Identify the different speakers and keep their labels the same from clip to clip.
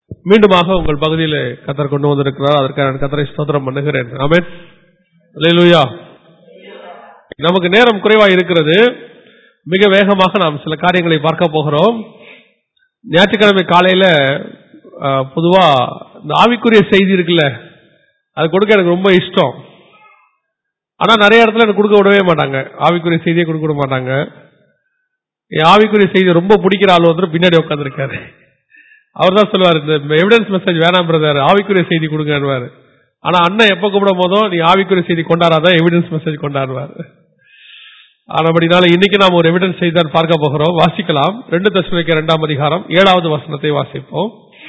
Speaker 1: மீண்டுமாக உங்கள் பகுதியில் கத்தர் கொண்டு வந்திருக்கிறார் அதற்காக நான் கத்தரை ஸ்தோத்திரம் பண்ணுகிறேன் ஆமென் அல்லேலூயா நமக்கு நேரம் குறைவா இருக்கிறது மிக வேகமாக நாம் சில காரியங்களை பார்க்க போகிறோம் ஞாயிற்றுக்கிழமை காலையில அஹ், பொதுவா இந்த ஆவிக்குரிய செய்தி இருக்குல்ல அது கொடுக்க எனக்கு ரொம்ப இஷ்டம் ஆனா நிறைய இடத்துல எனக்கு கொடுக்க விடவே மாட்டாங்க ஆவிக்குரிய செய்தியை கொடுக்க விட மாட்டாங்க என் ஆவிக்குரிய செய்தி ரொம்ப பிடிக்கிற ஆள் வந்து பின்னாடி உட்காந்துருக்காரு அவர் தான் சொல்லுவார் இந்த எவிடன்ஸ் மெசேஜ் வேணாம் பிரதர் ஆவிக்குரிய செய்தி கொடுங்கன்னுவாரு ஆனா அண்ணன் எப்ப கூப்பிடும் போதும் நீ ஆவிக்குரிய செய்தி கொண்டாடாதான் எவிடன்ஸ் மெசேஜ் கொண்டாடுவார் ஆனபடினால இன்னைக்கு நாம் ஒரு எவிடன்ஸ் செய்தி தான் பார்க்க போகிறோம் வாசிக்கலாம் ரெண்டு தசுவைக்க இரண்டாம் அதிகாரம் ஏழாவது வசனத்தை வாசிப்போம்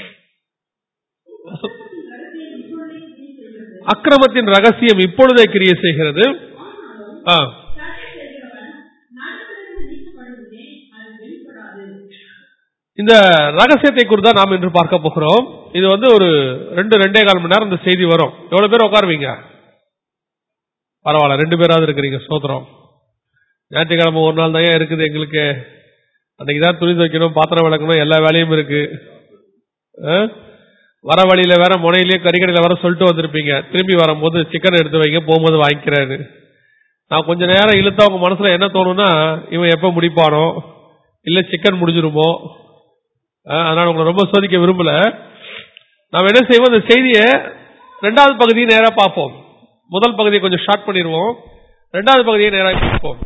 Speaker 1: அக்கிரமத்தின் ரகசியம் இப்பொழுதே கிரிய செய்கிறது ஆ. இந்த ரகசியத்தை குறித்து தான் நாம் இன்று பார்க்க போகிறோம் இது வந்து ஒரு ரெண்டு ரெண்டே கால் மணி நேரம் இந்த செய்தி வரும் எவ்வளவு பேர் உட்காருவீங்க பரவாயில்ல ரெண்டு பேராவது இருக்கிறீங்க சோத்திரம் ஞாயிற்றுக்கிழமை ஒரு நாள் தான் இருக்குது எங்களுக்கு அன்னைக்கு தான் துணி துவைக்கணும் பாத்திரம் விளக்கணும் எல்லா வேலையும் இருக்கு ஆ? வர வழியில வேற முனையிலேயே கறிக்கடையில வர சொல்லிட்டு வந்திருப்பீங்க திரும்பி வரும்போது சிக்கன் எடுத்து வைங்க போகும்போது வாங்கிக்கிறாரு நான் கொஞ்ச நேரம் இழுத்தா உங்க மனசுல என்ன தோணும்னா இவன் எப்ப முடிப்பானோ இல்ல சிக்கன் முடிஞ்சிருமோ ஆ, அதனால உங்களை ரொம்ப சோதிக்க விரும்பல நாம் என்ன செய்வோம் இந்த செய்தியை ரெண்டாவது பகுதியை நேரா பார்ப்போம் முதல் பகுதியை கொஞ்சம் ஷார்ட் பண்ணிடுவோம் ரெண்டாவது பகுதியை நேராக பார்ப்போம்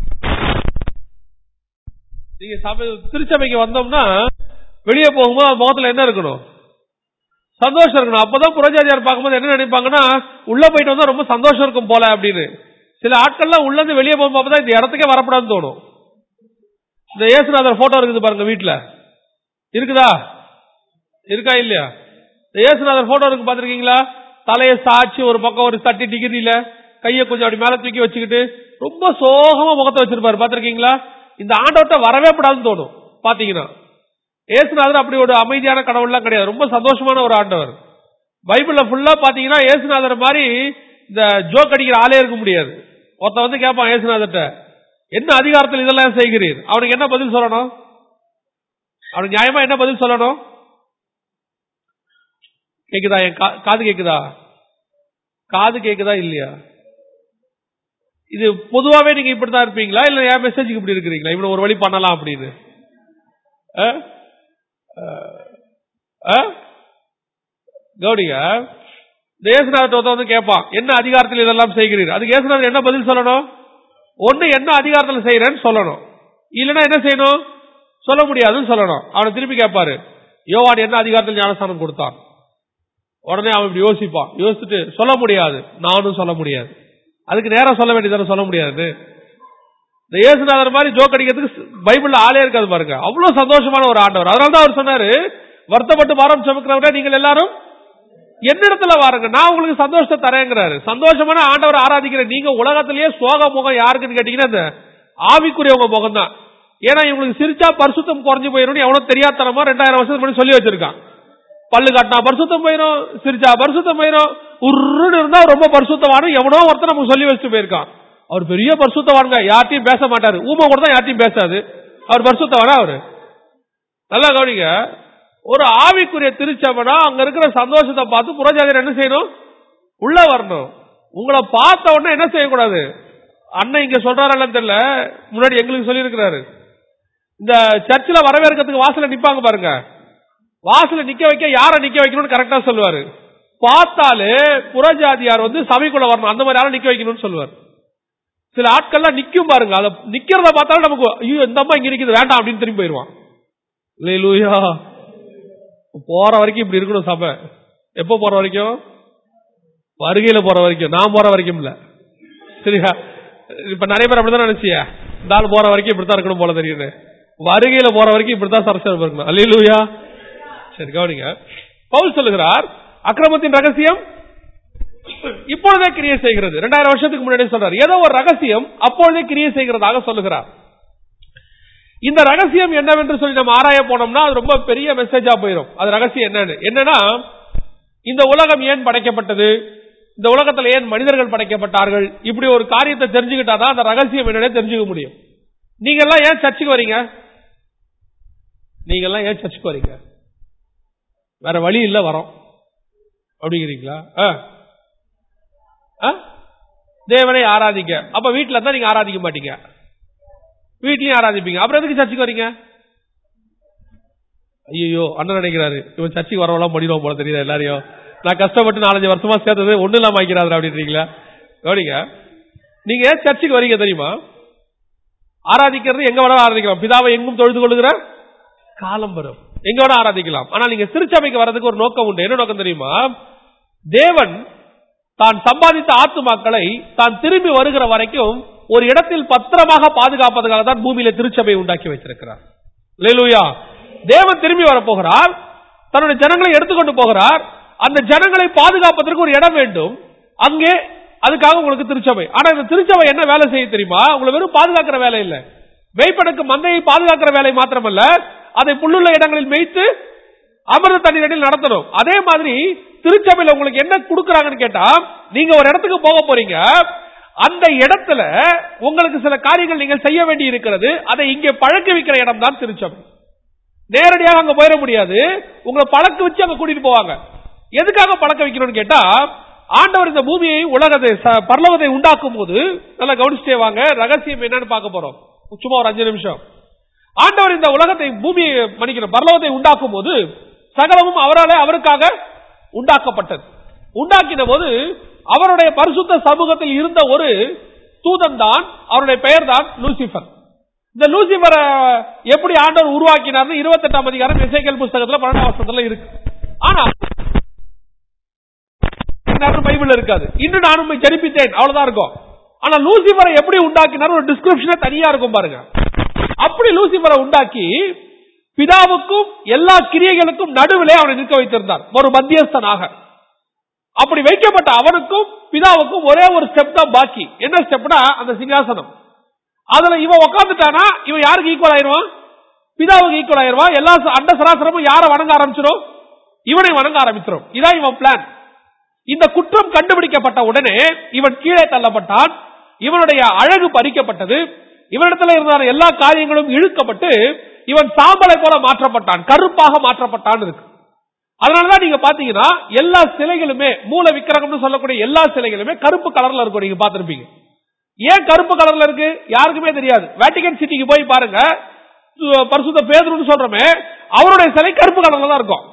Speaker 1: நீங்க சபை திருச்சபைக்கு வந்தோம்னா வெளியே போகும்போது முகத்துல என்ன இருக்கணும் சந்தோஷம் இருக்கணும் அப்பதான் புரஜாதியார் பார்க்கும்போது என்ன நினைப்பாங்கன்னா உள்ள போயிட்டு வந்தா ரொம்ப சந்தோஷம் இருக்கும் போல அப்படின்னு சில ஆட்கள்லாம் உள்ள இருந்து வெளியே போகும்போது தான் இந்த இடத்துக்கே வரப்படாதுன்னு தோணும் இந்த இயேசுநாதர் போட்டோ இருக்குது பாருங்க வீட்டுல இருக்குதா இருக்கா இல்லையா இந்த இயேசுநாதர் போட்டோ இருக்கு பாத்திருக்கீங்களா தலையை சாய்ச்சி ஒரு பக்கம் ஒரு தட்டி டிகிரியில கையை கொஞ்சம் அப்படி மேல தூக்கி வச்சுக்கிட்டு ரொம்ப சோகமா முகத்தை வச்சிருப்பாரு பாத்திருக்கீங்களா இந்த ஆண்டவர்கிட்ட வரவே கூடாதுன்னு தோணும் பாத்தீங்கன்னா ஏசுநாதர் அப்படி ஒரு அமைதியான கடவுள்லாம் கிடையாது ரொம்ப சந்தோஷமான ஒரு ஆண்டவர் பைபிள்ல ஃபுல்லா பாத்தீங்கன்னா ஏசுநாதர் மாதிரி இந்த ஜோக் அடிக்கிற ஆளே இருக்க முடியாது ஒருத்தன் வந்து கேட்பான் ஏசுநாதர்ட்ட என்ன அதிகாரத்தில் இதெல்லாம் செய்கிறீர் அவனுக்கு என்ன பதில் சொல்லணும் அவனுக்கு நியாயமா என்ன பதில் சொல்லணும் கேக்குதா என் கா- காது கேக்குதா காது கேக்குதா இல்லையா இது பொதுவாவே நீங்க இப்படித்தான் இருப்பீங்களா இல்ல என் மெசேஜுக்கு இப்படி இருக்கிறீங்களா இவ்வளவு ஒரு வழி பண்ணலாம் அப்படின்னு ஆ? ஆ? கௌடிங்க இந்த இயேசுநாதர் ஒருத்தன் வந்து கேட்பான் என்ன அதிகாரத்தில் இதெல்லாம் செய்கிறீர் அதுக்கு இயேசுநாதர் என்ன பதில் சொல்லணும் ஒண்ணு என்ன அதிகாரத்தில் செய்யறேன்னு சொல்லணும் இல்லைன்னா என்ன செய்யணும் சொல்ல முடியாதுன்னு சொல்லணும் அவனை திருப்பி கேட்பாரு யோவான் என்ன அதிகாரத்தில் ஞானஸ்தானம் கொடுத்தான் உடனே அவன் இப்படி யோசிப்பான் யோசிச்சுட்டு சொல்ல முடியாது நானும் சொல்ல முடியாது அதுக்கு நேரம் சொல்ல வேண்டியதானே சொல்ல முடியாது இந்த இயேசுநாதர் மாதிரி ஜோக் அடிக்கிறதுக்கு பைபிள்ல ஆளே இருக்காது பாருங்க அவ்வளவு சந்தோஷமான ஒரு ஆண்டவர் அதனால தான் அவர் சொன்னாரு வருத்தப்பட்டு பாரம் சுமக்கிறவரை நீங்கள் எல்லாரும் என்னிடத்துல வாருங்க நான் உங்களுக்கு சந்தோஷத்தை தரேங்கிறாரு சந்தோஷமான ஆண்டவர் ஆராதிக்கிற நீங்க உலகத்திலேயே சோக முகம் யாருக்குன்னு கேட்டீங்கன்னா இந்த ஆவிக்குரியவங்க முகம் தான் ஏன்னா இவங்களுக்கு சிரிச்சா பரிசுத்தம் குறைஞ்சு போயிடும் எவனோ தெரியாதனமா ரெண்டாயிரம் வருஷத்துக்கு முன்னாடி சொல்லி வச்சிருக்கான் பல்லு காட்டினா பரிசுத்தம் போயிடும் சிரிச்சா பரிசுத்தம் போயிடும் உருன்னு இருந்தா ரொம்ப பரிசுத்தமான எவனோ ஒருத்தர் நமக்கு சொல்லி வச்சுட்டு போயிருக்கான் அவர் பெரிய பரிசுத்தவானுங்க யார்ட்டையும் பேச மாட்டாரு ஊமை கூட தான் யார்ட்டையும் பேசாது அவர் பரிசுத்தவானா அவரு நல்லா கவனிங்க ஒரு ஆவிக்குரிய திருச்சபனா அங்க இருக்கிற சந்தோஷத்தை பார்த்து புறஜாதியர் என்ன செய்யணும் உள்ள வரணும் உங்களை பார்த்த உடனே என்ன செய்யக்கூடாது அண்ணன் இங்க சொல்றாரெல்லாம் தெரியல முன்னாடி எங்களுக்கு சொல்லி இந்த சர்ச்சில் வரவேற்கிறதுக்கு வாசல்ல நிப்பாங்க பாருங்க வாசல்ல நிக்க வைக்க யார நிக்க வைக்கணும்னு கரெக்டா சொல்லுவாரு பார்த்தாலே புறஜாதியார் வந்து சபைக்குள்ள வரணும் அந்த மாதிரி ஆளை நிக்க வைக்கணும்னு சொல்லுவார் சில ஆட்கள்லாம் நிக்கும் பாருங்க அத நிக்கிறத பார்த்தாலும் நமக்கு ஐயோ இந்த அம்மா இங்க நிக்குது வேண்டாம் அப்படின்னு திரும்பி போயிருவான் லூயா போற வரைக்கும் இப்படி இருக்கணும் சபை எப்போ போற வரைக்கும் வருகையில போற வரைக்கும் நான் போற வரைக்கும் இல்ல சரியா இப்ப நிறைய பேர் அப்படிதான் நினைச்சியா இந்த ஆள் போற வரைக்கும் இப்படித்தான் இருக்கணும் போல தெரியுது வருகையில போற வரைக்கும் இப்படித்தான் சரசரம் இருக்கணும் அல்லையா சரி கவனிங்க பவுல் சொல்லுகிறார் அக்கிரமத்தின் ரகசியம் இப்பொழுதே கிரியை செய்கிறது ரெண்டாயிரம் வருஷத்துக்கு முன்னாடி சொல்றார் ஏதோ ஒரு ரகசியம் அப்பொழுதே கிரியை செய்கிறதாக சொல்லுகிறார் இந்த ரகசியம் என்னவென்று சொல்லி நம்ம ஆராய போனோம்னா அது ரொம்ப பெரிய மெசேஜா போயிடும் அது ரகசியம் என்னன்னு என்னன்னா இந்த உலகம் ஏன் படைக்கப்பட்டது இந்த உலகத்துல ஏன் மனிதர்கள் படைக்கப்பட்டார்கள் இப்படி ஒரு காரியத்தை தெரிஞ்சுக்கிட்டாதான் அந்த ரகசியம் என்னன்னே தெரிஞ்சுக்க முடியும் நீங்க எல்லாம் ஏன் சர்ச்சுக்கு வரீங்க நீங்க எல்லாம் ஏன் சர்ச்சுக்கு வரீங்க வேற வழி இல்ல வரோம் அப்படிங்கிறீங்களா ஆ. ஆ? தேவனை ஆராதிக்க அப்ப வீட்டுல இருந்தா நீங்க ஆராதிக்க மாட்டீங்க வீட்லயும் ஆராதிப்பீங்க அப்புறம் எதுக்கு சர்ச்சுக்கு வரீங்க ஐயோ அண்ணன் நினைக்கிறாரு இவன் சர்ச்சுக்கு வரவெல்லாம் பண்ணிடுவோம் போல தெரியுது எல்லாரையும் நான் கஷ்டப்பட்டு நாலஞ்சு வருஷமா சேர்த்தது ஒண்ணு இல்லாம ஆக்கிறாரு அப்படின்றீங்களா கவனிங்க நீங்க சர்ச்சுக்கு வரீங்க தெரியுமா ஆராதிக்கிறது எங்க வேணாலும் ஆராதிக்கலாம் பிதாவை எங்கும் தொழுது கொள்ளுகிற காலம் வரும் எங்க வேணா ஆராதிக்கலாம் ஆனா நீங்க திருச்சபைக்கு வர்றதுக்கு ஒரு நோக்கம் உண்டு என்ன நோக்கம் தெரியுமா தேவன் தான் சம்பாதித்த ஆத்துமாக்களை தான் திரும்பி வருகிற வரைக்கும் ஒரு இடத்தில் பத்திரமாக பாதுகாப்பதற்காக தான் பூமியில திருச்சபை உண்டாக்கி வைத்திருக்கிறார் அல்லேலூயா தேவன் திரும்பி வரப்போகிறார் தன்னுடைய ஜனங்களை எடுத்துக்கொண்டு போகிறார் அந்த ஜனங்களை பாதுகாப்பதற்கு ஒரு இடம் வேண்டும் அங்கே அதுக்காக உங்களுக்கு திருச்சபை ஆனா இந்த திருச்சபை என்ன வேலை செய்ய தெரியுமா உங்களை வெறும் பாதுகாக்கிற வேலை இல்ல மேய்ப்பனுக்கு மந்தையை பாதுகாக்கிற வேலை மாத்திரமல்ல அதை புல்லுள்ள இடங்களில் மேய்த்து அமிர்த தண்ணீரில் நடத்தணும் அதே மாதிரி திருச்சபையில உங்களுக்கு என்ன கொடுக்கறாங்கன்னு கேட்டா நீங்க ஒரு இடத்துக்கு போக போறீங்க அந்த இடத்துல உங்களுக்கு சில காரியங்கள் நீங்கள் செய்ய வேண்டி இருக்கிறது அதை இங்கே பழக்க வைக்கிற இடம் தான் திருச்சபை நேரடியாக அங்க போயிட முடியாது உங்களை பழக்க வச்சு அங்க கூட்டிட்டு போவாங்க எதுக்காக பழக்க வைக்கணும்னு கேட்டா ஆண்டவர் இந்த பூமியை உலகத்தை ச- பரலோகத்தை உண்டாக்கும் போது நல்லா கவனிச்சுட்டே வாங்க ரகசியம் என்னன்னு பார்க்க போறோம் சும்மா ஒரு அஞ்சு நிமிஷம் ஆண்டவர் இந்த உலகத்தை பூமியை மன்னிக்கிற பரலோகத்தை உண்டாக்கும் போது சகலமும் அவராலே அவருக்காக உண்டாக்கப்பட்டது உண்டாக்கின போது அவருடைய பரிசுத்த சமூகத்தில் இருந்த ஒரு தூதன் தான் அவருடைய பெயர் தான் லூசிபர் இந்த லூசிபரை எப்படி ஆண்டவர் உருவாக்கினார்னு இருபத்தெட்டாம் அதிகாரம் இசைக்கல் புஸ்தகத்துல பன்னெண்டாம் வருஷத்துல இருக்கு ஆனா பைபிள் இருக்காது இன்னும் நான் உண்மை ஜெனிப்பித்தேன் அவ்வளவுதான் இருக்கும் ஆனா லூசிபரை எப்படி உண்டாக்கினார் ஒரு டிஸ்கிரிப்ஷனே தனியா இருக்கும் பாருங்க அப்படி லூசிபரை உண்டாக்கி பிதாவுக்கும் எல்லா கிரியைகளுக்கும் நடுவிலே அவனை நிற்க வைத்திருந்தார் ஒரு மத்தியஸ்தனாக அப்படி வைக்கப்பட்ட அவனுக்கும் பிதாவுக்கும் ஒரே ஒரு ஸ்டெப் தான் பாக்கி என்ன ஸ்டெப்னா அந்த சிங்காசனம் அதுல இவன் உட்காந்துட்டானா இவன் யாருக்கு ஈக்குவல் ஆயிருவான் பிதாவுக்கு ஈக்குவல் ஆயிருவான் எல்லா ச- அண்ட சராசரமும் யாரை வணங்க ஆரம்பிச்சிடும் இவனை வணங்க ஆரம்பிச்சிடும் இதான் இவன் பிளான் இந்த குற்றம் கண்டுபிடிக்கப்பட்ட உடனே இவன் கீழே தள்ளப்பட்டான் இவனுடைய அழகு பறிக்கப்பட்டது இவனிடத்தில் இருந்த எல்லா காரியங்களும் இழுக்கப்பட்டு இவன் சாம்பலை போல மாற்றப்பட்டான் கருப்பாக மாற்றப்பட்டான் இருக்கு அதனாலதான் நீங்க பாத்தீங்கன்னா எல்லா சிலைகளுமே மூல விக்கிரகம்னு சொல்லக்கூடிய எல்லா சிலைகளுமே கருப்பு கலர்ல இருக்கும் நீங்க பாத்திருப்பீங்க ஏன் கருப்பு கலர்ல இருக்கு யாருக்குமே தெரியாது வேட்டிகன் சிட்டிக்கு போய் பாருங்க சு- பரிசுத்த பேதுருன்னு சொல்றோமே அவருடைய சிலை கருப்பு கலர்ல தான் இருக்கும்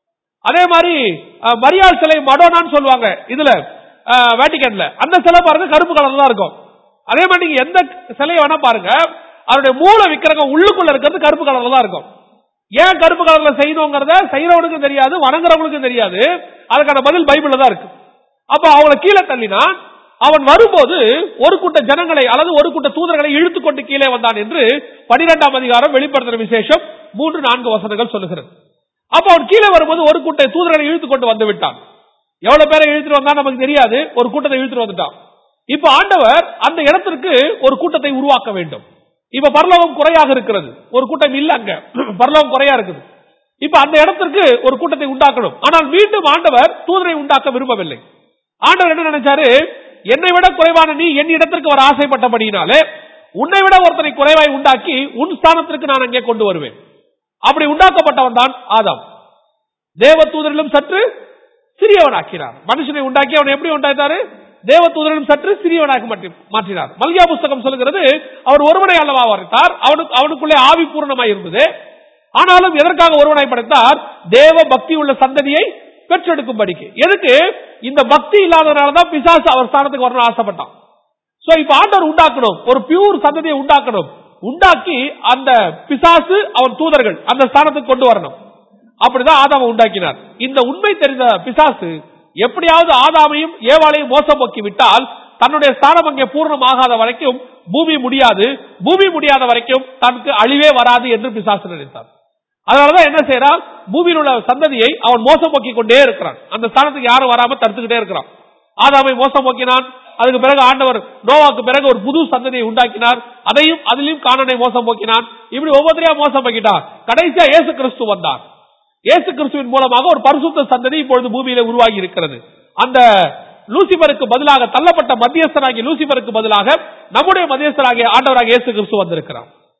Speaker 1: அதே மாதிரி அஹ், மரியாள் சிலை மடோனான்னு சொல்லுவாங்க இதுல அஹ், வேட்டிகன்ல அந்த சிலை பாருங்க கருப்பு கலர்ல தான் இருக்கும் அதே மாதிரி நீங்க எந்த சிலையை வேணா பாருங்க அவருடைய மூல விக்கிரகம் உள்ளுக்குள்ள இருக்கிறது கருப்பு கலர்ல தான் இருக்கும் ஏன் கருப்பு கலர்ல செய்யணுங்கிறத செய்யறவனுக்கும் தெரியாது வணங்குறவங்களுக்கும் தெரியாது அதுக்கான பதில் பைபிள்ல தான் இருக்கு அப்ப அவங்களை கீழே தள்ளினான் அவன் வரும்போது ஒரு கூட்ட ஜனங்களை அல்லது ஒரு கூட்ட தூதர்களை இழுத்துக் கொண்டு கீழே வந்தான் என்று பனிரெண்டாம் அதிகாரம் வெளிப்படுத்துற விசேஷம் மூன்று நான்கு வசனங்கள் சொல்லுகிறது அப்ப அவன் கீழே வரும்போது ஒரு கூட்ட தூதர்களை இழுத்துக் கொண்டு வந்து விட்டான் எவ்வளவு பேரை இழுத்துட்டு வந்தா நமக்கு தெரியாது ஒரு கூட்டத்தை இழுத்துட்டு வந்துட்டான் இப்ப ஆண்டவர் அந்த இடத்திற்கு ஒரு கூட்டத்தை உருவாக்க வேண்டும் இப்ப பரலோகம் குறையாக இருக்கிறது ஒரு கூட்டம் இல்ல அங்க பரலோகம் குறையா இருக்குது இப்ப அந்த இடத்திற்கு ஒரு கூட்டத்தை உண்டாக்கணும் ஆனால் மீண்டும் ஆண்டவர் தூதரை உண்டாக்க விரும்பவில்லை ஆண்டவர் என்ன நினைச்சாரு என்னை விட குறைவான நீ என் இடத்திற்கு வர ஆசைப்பட்டபடியினாலே உன்னை விட ஒருத்தனை குறைவாய் உண்டாக்கி உன் ஸ்தானத்திற்கு நான் அங்கே கொண்டு வருவேன் அப்படி உண்டாக்கப்பட்டவன் தான் ஆதாம் தேவ தூதரிலும் சற்று சிறியவனாக்கினார் மனுஷனை உண்டாக்கி அவனை எப்படி உண்டாய்த்தாரு தேவ தூதரிலும் சற்று சிறியவனாக மாற்றி- மாற்றினார் மல்கியா புஸ்தகம் சொல்லுகிறது அவர் ஒருவனை அல்லவா வரைத்தார் அவனுக்கு அவனுக்குள்ளே ஆவி பூரணமாய் இருந்தது ஆனாலும் எதற்காக ஒருவனாய் படைத்தார் தேவ பக்தி உள்ள சந்ததியை பெற்றெடுக்கும்படிக்கு எதுக்கு இந்த பக்தி இல்லாதனால தான் பிசாசு அவர் ஸ்தானத்துக்கு வரணும் ஆசைப்பட்டான் சோ இப்ப ஆண்டவர் உண்டாக்கணும் ஒரு பியூர் சந்ததியை உண்டாக்கணும் உண்டாக்கி அந்த பிசாசு அவன் தூதர்கள் அந்த ஸ்தானத்துக்கு கொண்டு வரணும் அப்படிதான் ஆதாம உண்டாக்கினார் இந்த உண்மை தெரிந்த பிசாசு எப்படியாவது ஆதாமையும் ஏவாளையும் மோசம் போக்கி விட்டால் தன்னுடைய ஸ்தானம் அங்கே பூர்ணமாகாத வரைக்கும் பூமி முடியாது பூமி முடியாத வரைக்கும் தனக்கு அழிவே வராது என்று பிசாசு நினைத்தார் அதனாலதான் என்ன செய்யறான் பூமியில் உள்ள சந்ததியை அவன் மோசம் போக்கி கொண்டே இருக்கிறான் அந்த ஸ்தானத்துக்கு யாரும் வராம தடுத்துக்கிட்டே இருக்கிறான் ஆதாமை மோசம் போக்கினான் அதுக்கு பிறகு ஆண்டவர் நோவாக்கு பிறகு ஒரு புது சந்ததியை உண்டாக்கினார் அதையும் அதிலையும் காணனை மோசம் போக்கினான் இப்படி ஒவ்வொருத்தரையா மோசம் போக்கிட்டான் கடைசியா இயேசு கிறிஸ்து வந்தார் இயேசு கிறிஸ்துவின் மூலமாக ஒரு பரிசுத்த சந்ததி இப்பொழுது பூமியில உருவாகி இருக்கிறது அந்த லூசிபருக்கு பதிலாக தள்ளப்பட்ட மத்தியஸ்தராகிய லூசிபருக்கு பதிலாக நம்முடைய மத்தியஸ்தராகிய ஆண்டவராக இயேசு கிறிஸ்து வந்திருக்கிறார்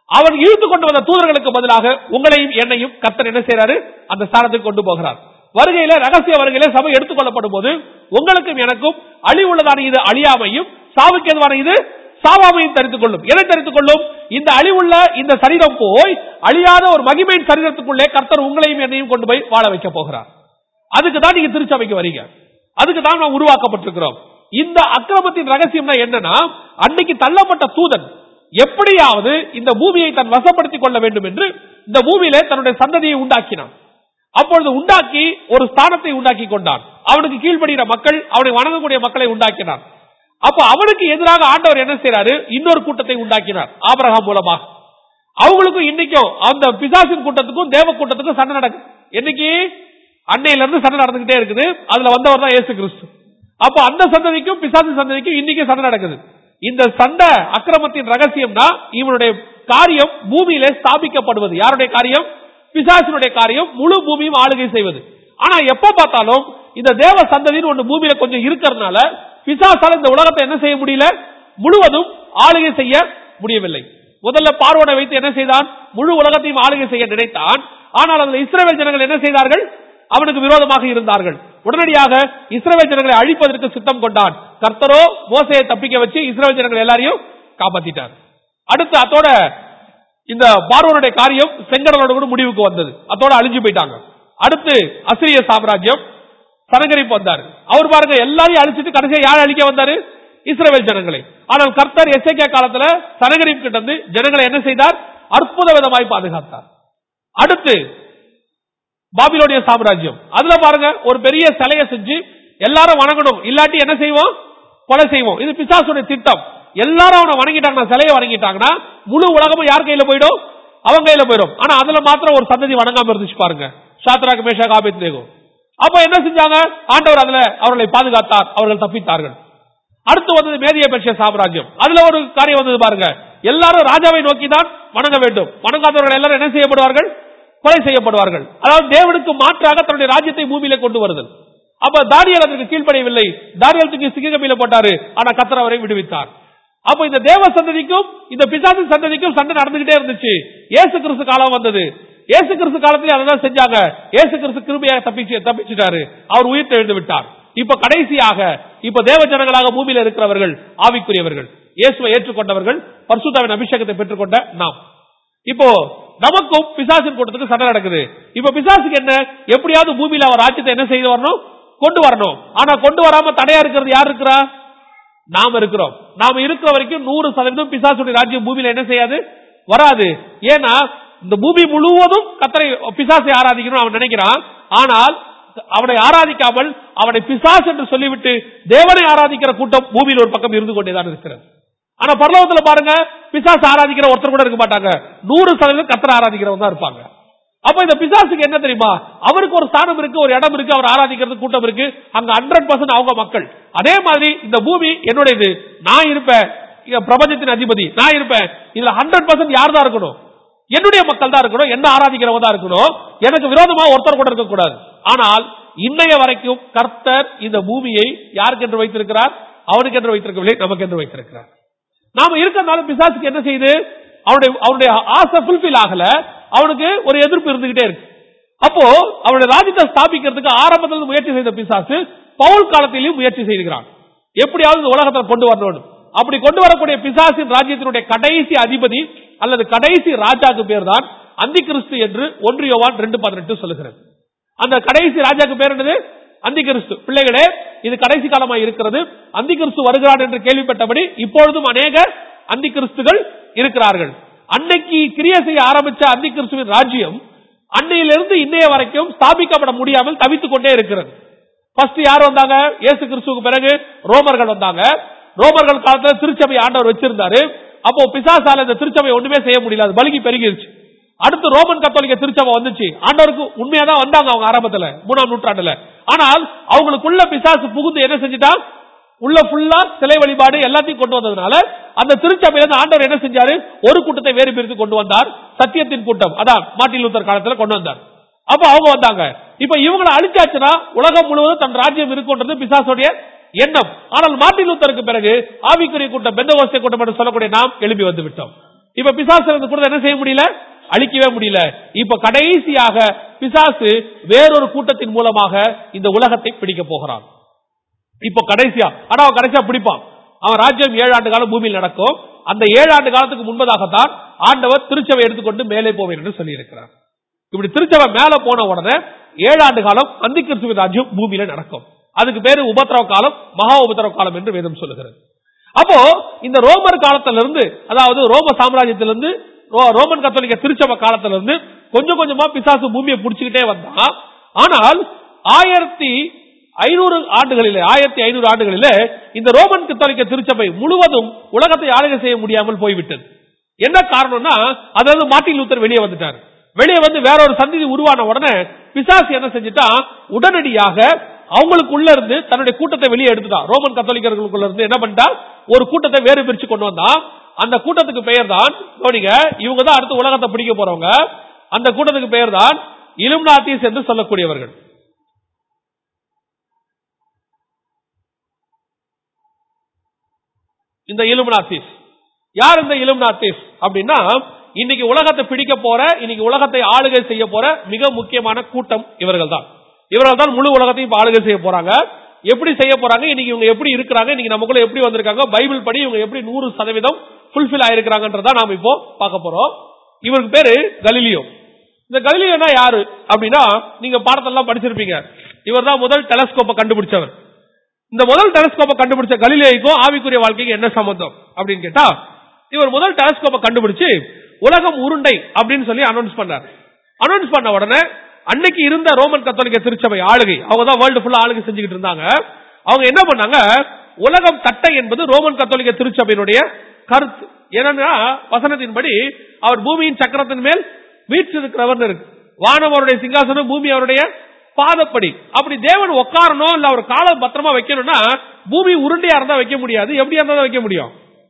Speaker 1: அவன் இழுத்து கொண்டு வந்த தூதர்களுக்கு பதிலாக உங்களையும் என்னையும் கர்த்தர் என்ன செய்யறாரு அந்த ஸ்தானத்துக்கு கொண்டு போகிறார் வருகையில ரகசிய வருகையில சபை எடுத்துக் கொள்ளப்படும் போது உங்களுக்கும் எனக்கும் அழிவுள்ளதான இது அழியாமையும் சாவுக்கு எதுவான இது சாவாமையும் தரித்துக் கொள்ளும் எதை தரித்துக் கொள்ளும் இந்த அழிவுள்ள இந்த சரீரம் போய் அழியாத ஒரு மகிமையின் சரீரத்துக்குள்ளே கர்த்தர் உங்களையும் என்னையும் கொண்டு போய் வாழ வைக்க போகிறார் அதுக்கு தான் நீங்க திருச்சபைக்கு வரீங்க அதுக்கு தான் நாம் உருவாக்கப்பட்டிருக்கிறோம் இந்த அக்கிரமத்தின் ரகசியம்னா என்னன்னா அன்னைக்கு தள்ளப்பட்ட தூதன் எப்படியாவது இந்த பூமியை தன் வசப்படுத்திக் கொள்ள வேண்டும் என்று இந்த பூமியிலே தன்னுடைய சந்ததியை உண்டாக்கினான் அப்பொழுது உண்டாக்கி ஒரு ஸ்தானத்தை உண்டாக்கி கொண்டான் அவனுக்கு கீழ்ப்படுகிற மக்கள் அவனை வணங்கக்கூடிய மக்களை உண்டாக்கினான் அப்ப அவனுக்கு எதிராக ஆண்டவர் என்ன செய்யறாரு இன்னொரு கூட்டத்தை உண்டாக்கினார் ஆபரகாம் மூலமாக அவங்களுக்கும் இன்னைக்கும் அந்த பிசாசின் கூட்டத்துக்கும் தேவ கூட்டத்துக்கும் சண்டை நடக்குது என்னைக்கு அன்னையில இருந்து சண்டை நடந்துகிட்டே இருக்குது அதுல வந்தவர் தான் இயேசு கிறிஸ்து அப்ப அந்த சந்ததிக்கும் பிசாசு சந்ததிக்கும் இன்னைக்கு சண்டை நடக்குது இந்த சண்டை அக்கிரமத்தின் ரகசியம்னா இவனுடைய காரியம் பூமியிலே ஸ்தாபிக்கப்படுவது யாருடைய காரியம் பிசாசினுடைய காரியம் முழு பூமியும் ஆளுகை செய்வது ஆனா எப்ப பார்த்தாலும் இந்த தேவ சந்ததின்னு ஒண்ணு பூமியில கொஞ்சம் இருக்கிறதுனால பிசாசால இந்த உலகத்தை என்ன செய்ய முடியல முழுவதும் ஆளுகை செய்ய முடியவில்லை முதல்ல பார்வோனை வைத்து என்ன செய்தான் முழு உலகத்தையும் ஆளுகை செய்ய நினைத்தான் ஆனால் அதுல இஸ்ரேல் ஜனங்கள் என்ன செய்தார்கள் அவனுக்கு விரோதமாக இருந்தார்கள் உடனடியாக இஸ்ரேல் ஜனங்களை அழிப்பதற்கு சித்தம் கொண்டான் கர்த்தரோ மோசையை தப்பிக்க வச்சு இஸ்ரேல் ஜனங்கள் எல்லாரையும் காப்பாத்திட்டார் அடுத்து அதோட இந்த பார்வனுடைய காரியம் செங்கடலோட கூட முடிவுக்கு வந்தது அதோட அழிஞ்சு போயிட்டாங்க அடுத்து அசிரிய சாம்ராஜ்யம் சனகரிப்பு வந்தார் அவர் பாருங்க எல்லாரையும் அழிச்சிட்டு கடைசியா யார் அழிக்க வந்தாரு இஸ்ரேல் ஜனங்களை ஆனால் கர்த்தர் எஸ்ஐகே காலத்துல சனகரிப்பு கிட்ட இருந்து ஜனங்களை என்ன செய்தார் அற்புத விதமாய் பாதுகாத்தார் அடுத்து பாபிலோனிய சாம்ராஜ்யம் அதுல பாருங்க ஒரு பெரிய சிலையை செஞ்சு எல்லாரும் வணங்கணும் இல்லாட்டி என்ன செய்வோம் கொலை செய்வோம் இது பிசாசுடைய திட்டம் எல்லாரும் அவனை வணங்கிட்டாங்கன்னா சிலையை வணங்கிட்டாங்கன்னா முழு உலகமும் யார் கையில போயிடும் அவங்க கையில போயிடும் ஆனா அதுல மாத்திரம் ஒரு சந்ததி வணங்காம இருந்துச்சு பாருங்க சாத்ராக் மேஷா காபித் நேகோ அப்ப என்ன செஞ்சாங்க ஆண்டவர் அதுல அவர்களை பாதுகாத்தார் அவர்கள் தப்பித்தார்கள் அடுத்து வந்தது மேதிய பெற்ற சாம்ராஜ்யம் அதுல ஒரு காரியம் வந்தது பாருங்க எல்லாரும் ராஜாவை நோக்கி தான் வணங்க வேண்டும் வணங்காதவர்கள் எல்லாரும் என்ன செய்யப்படுவார்கள் கொலை செய்யப்படுவார்கள் அதாவது தேவனுக்கு மாற்றாக தன்னுடைய ராஜ்யத்தை பூமியில கொண்டு வருதல் அப்ப தானியல் அதற்கு கீழ்ப்படையவில்லை தானியல் தூக்கி சிங்ககமில போட்டாரு ஆனா கத்தர் அவரை விடுவித்தார் அப்ப இந்த தேவ சந்ததிக்கும் இந்த பிசாசு சந்ததிக்கும் சண்டை நடந்துகிட்டே இருந்துச்சு ஏசு கிறிஸ்து காலம் வந்தது ஏசு கிறிஸ்து காலத்திலே அதான் செஞ்சாங்க ஏசு கிறிஸ்து கிருபையாக தப்பிச்சு தப்பிச்சுட்டாரு அவர் உயிர் தெழுந்து விட்டார் இப்ப கடைசியாக இப்ப தேவ ஜனங்களாக பூமியில இருக்கிறவர்கள் ஆவிக்குரியவர்கள் இயேசுவை ஏற்றுக்கொண்டவர்கள் பரிசுத்தாவின் அபிஷேகத்தை பெற்றுக்கொண்ட நாம் இப்போ நமக்கும் பிசாசின் கூட்டத்துக்கு சண்டை நடக்குது இப்ப பிசாசுக்கு என்ன எப்படியாவது பூமியில அவர் ராஜ்யத்தை என்ன செய்து வரணும் கொண்டு வரணும் ஆனா கொண்டு வராம தடையா இருக்கிறது யார் இருக்கிறா நாம இருக்கிறோம் நாம இருக்கிற வரைக்கும் நூறு சதவீதம் பிசாசுடைய ராஜ்யம் பூமியில என்ன செய்யாது வராது ஏன்னா இந்த பூமி முழுவதும் கத்தரை பிசாசை ஆராதிக்கணும் அவன் நினைக்கிறான் ஆனால் அவனை ஆராதிக்காமல் அவனை பிசாஸ் என்று சொல்லிவிட்டு தேவனை ஆராதிக்கிற கூட்டம் பூமியில் ஒரு பக்கம் இருந்து கொண்டேதான் இருக்கிறது ஆனா பரலோகத்துல பாருங்க பிசாசு ஆராதிக்கிற ஒருத்தர் கூட இருக்க மாட்டாங்க நூறு சதவீதம் கத்தரை ஆராதிக்கிறவங்க தான் இருப்பாங்க அப்ப இந்த பிசாசுக்கு என்ன தெரியுமா அவருக்கு ஒரு ஸ்தானம் இருக்கு ஒரு இடம் இருக்கு அவர் ஆராதிக்கிறது கூட்டம் இருக்கு அங்க ஹண்ட்ரட் பர்சன்ட் அவங்க மக்கள் அதே மாதிரி இந்த பூமி என்னுடையது நான் இருப்பேன் இங்க பிரபஞ்சத்தின் அதிபதி நான் இருப்பேன் இதுல ஹண்ட்ரட் பர்சன்ட் யார் தான் இருக்கணும் என்னுடைய மக்கள் தான் இருக்கணும் என்ன ஆராதிக்கிறவங்க தான் இருக்கணும் எனக்கு விரோதமா ஒருத்தர் கூட இருக்கக்கூடாது ஆனால் இன்னைய வரைக்கும் கர்த்தர் இந்த பூமியை யாருக்கு என்று வைத்திருக்கிறார் அவனுக்கு என்று வைத்திருக்கவில்லை நமக்கு என்று வைத்திருக்கிறார் நாம இருக்கிறதுனால பிசாசுக்கு என்ன செய்யுது அவனுடைய அவனுடைய ஆசை ஃபுல்பில் ஆகல அவனுக்கு ஒரு எதிர்ப்பு இருந்துகிட்டே இருக்கு அப்போ அவனுடைய ராஜ்யத்தை ஸ்தாபிக்கிறதுக்கு ஆரம்பத்தில் முயற்சி செய்த பிசாசு பவுல் காலத்திலையும் முயற்சி செய்கிறான் எப்படியாவது இந்த உலகத்தில் கொண்டு வரணும் அப்படி கொண்டு வரக்கூடிய பிசாசின் ராஜ்யத்தினுடைய கடைசி அதிபதி அல்லது கடைசி ராஜாக்கு பேர் தான் அந்தி கிறிஸ்து என்று ஒன்று யோவான் ரெண்டு பதினெட்டு சொல்லுகிறது அந்த கடைசி ராஜாக்கு பேர் என்னது அந்தி கிறிஸ்து பிள்ளைகளே இது கடைசி காலமாக இருக்கிறது அந்தி கிறிஸ்து வருகிறான் என்று கேள்விப்பட்டபடி இப்பொழுதும் அநேக அந்தி கிறிஸ்துகள் இருக்கிறார்கள் அன்னைக்கு கிரியை செய்ய ஆரம்பிச்ச அந்தி கிறிஸ்துவின் ராஜ்யம் அன்னையிலிருந்து இன்னைய வரைக்கும் ஸ்தாபிக்கப்பட முடியாமல் தவித்துக் கொண்டே இருக்கிறது ஃபர்ஸ்ட் யார் வந்தாங்க இயேசு கிறிஸ்துவுக்கு பிறகு ரோமர்கள் வந்தாங்க ரோமர்கள் காலத்துல திருச்சபை ஆண்டவர் வச்சிருந்தாரு அப்போ பிசாசால இந்த திருச்சபை ஒண்ணுமே செய்ய முடியல அது பலுகி பெருகிருச்சு அடுத்து ரோமன் கத்தோலிக்க திருச்சபை வந்துச்சு ஆண்டவருக்கு உண்மையா தான் வந்தாங்க அவங்க ஆரம்பத்துல மூணாம் நூற்றாண்டுல ஆனால் அவங்களுக்குள்ள பிசாசு புகுந்து என்ன செஞ்சுட்டான் உள்ள ஃபுல்லா சிலை வழிபாடு எல்லாத்தையும் கொண்டு வந்ததுனால அந்த திருச்சபையில ஆண்டவர் என்ன செஞ்சாரு ஒரு கூட்டத்தை வேறு பிரித்து கொண்டு வந்தார் சத்தியத்தின் கூட்டம் அதான் மார்ட்டின் லூத்தர் காலத்துல கொண்டு வந்தார் அப்ப அவங்க வந்தாங்க இப்ப இவங்களை அழிச்சாச்சுன்னா உலகம் முழுவதும் தன் ராஜ்யம் இருக்குன்றது பிசாசுடைய எண்ணம் ஆனால் மார்ட்டின் லூத்தருக்கு பிறகு ஆவிக்குரிய கூட்டம் பெந்தகோஸ்தே கூட்டம் என்று சொல்லக்கூடிய நாம் எழுப்பி வந்து விட்டோம் இப்ப பிசாசு இருந்து கூட என்ன செய்ய முடியல அழிக்கவே முடியல இப்ப கடைசியாக பிசாசு வேறொரு கூட்டத்தின் மூலமாக இந்த உலகத்தை பிடிக்க போகிறான் இப்போ கடைசியா ஆனா அவன் கடைசியா பிடிப்பான் அவன் ராஜ்யம் ஏழு ஆண்டு காலம் பூமியில் நடக்கும் அந்த ஏழு ஆண்டு காலத்துக்கு முன்பதாகத்தான் ஆண்டவர் திருச்சபை எடுத்துக்கொண்டு மேலே போவேன் என்று சொல்லியிருக்கிறார் இப்படி திருச்சபை மேல போன உடனே ஏழு ஆண்டு காலம் அந்தி கிறிஸ்துவ ராஜ்யம் பூமியில நடக்கும் அதுக்கு பேரு உபத்திரவ காலம் மகா உபத்திரவ காலம் என்று வேதம் சொல்லுகிறது அப்போ இந்த ரோமர் காலத்திலிருந்து அதாவது ரோம சாம்ராஜ்யத்திலிருந்து ரோ- ரோமன் கத்தோலிக்க திருச்சபை காலத்திலிருந்து கொஞ்சம் கொஞ்சமா பிசாசு பூமியை புடிச்சுக்கிட்டே வந்தான் ஆனால் ஆயிரத்தி ஐநூறு ஆண்டுகளிலே ஆயிரத்தி ஐநூறு ஆண்டுகளிலே இந்த ரோமன் கத்தோலிக்க திருச்சபை முழுவதும் உலகத்தை ஆளுகை செய்ய முடியாமல் போய்விட்டது என்ன காரணம்னா அதாவது மார்ட்டின் லூத்தர் வெளியே வந்துட்டார் வெளியே வந்து வேற ஒரு சந்ததி உருவான உடனே பிசாசு என்ன செஞ்சுட்டா உடனடியாக அவங்களுக்குள்ள இருந்து தன்னுடைய கூட்டத்தை வெளியே எடுத்துட்டான் ரோமன் கத்தோலிக்கர்களுக்குள்ள இருந்து என்ன பண்ணிட்டா ஒரு கூட்டத்தை வேறு பிரிச்சு கொண்டு வந்தான் அந்த கூட்டத்துக்கு பெயர் தான் கவனிங்க இவங்க தான் அடுத்து உலகத்தை பிடிக்க போறவங்க அந்த கூட்டத்துக்கு பெயர் தான் இலும்னாத்திஸ் என்று சொல்லக்கூடியவர்கள் இந்த இலுமினாத்திஸ் யார் இந்த இலுமினாத்திஸ் அப்படின்னா இன்னைக்கு உலகத்தை பிடிக்க போற இன்னைக்கு உலகத்தை ஆளுகை செய்ய போற மிக முக்கியமான கூட்டம் இவர்கள் தான் இவர்கள் தான் முழு உலகத்தையும் இப்ப ஆளுகை செய்ய போறாங்க எப்படி செய்ய போறாங்க இன்னைக்கு இவங்க எப்படி இருக்கிறாங்க இன்னைக்கு நமக்குள்ள எப்படி வந்திருக்காங்க பைபிள் படி இவங்க எப்படி நூறு சதவீதம் ஃபுல்ஃபில் ஆயிருக்கிறாங்கன்றதா நாம இப்போ பார்க்க போறோம் இவருக்கு பேரு கலிலியோ இந்த கலிலியோனா யாரு அப்படின்னா நீங்க பாடத்தெல்லாம் படிச்சிருப்பீங்க இவர் தான் முதல் டெலஸ்கோப்பை கண்டுபிடிச்சவர் இந்த முதல் டெலஸ்கோப்பை கண்டுபிடிச்ச கலிலேயுக்கும் ஆவிக்குரிய வாழ்க்கைக்கு என்ன சம்பந்தம் அப்படின்னு கேட்டா இவர் முதல் டெலஸ்கோப்பை கண்டுபிடிச்சு உலகம் உருண்டை அப்படின்னு சொல்லி அனௌன்ஸ் பண்ணார் அனௌன்ஸ் பண்ண உடனே அன்னைக்கு இருந்த ரோமன் கத்தோலிக்க திருச்சபை ஆளுகை அவங்க தான் வேர்ல்டு ஃபுல்லா ஆளுகை செஞ்சுக்கிட்டு இருந்தாங்க அவங்க என்ன பண்ணாங்க உலகம் தட்டை என்பது ரோமன் கத்தோலிக்க திருச்சபையினுடைய கருத்து ஏன்னா வசனத்தின்படி அவர் பூமியின் சக்கரத்தின் மேல் வீற்றிருக்கிறவர் இருக்கு வானம் அவருடைய சிங்காசனம் பூமி அவருடைய பாதப்படி அப்படி தேவன் உட்காரணும் இல்ல அவர் காலம் பத்திரமா வைக்கணும்னா பூமி உருண்டையா இருந்தா வைக்க முடியாது எப்படியா இருந்தா தான் வைக்க முடியும்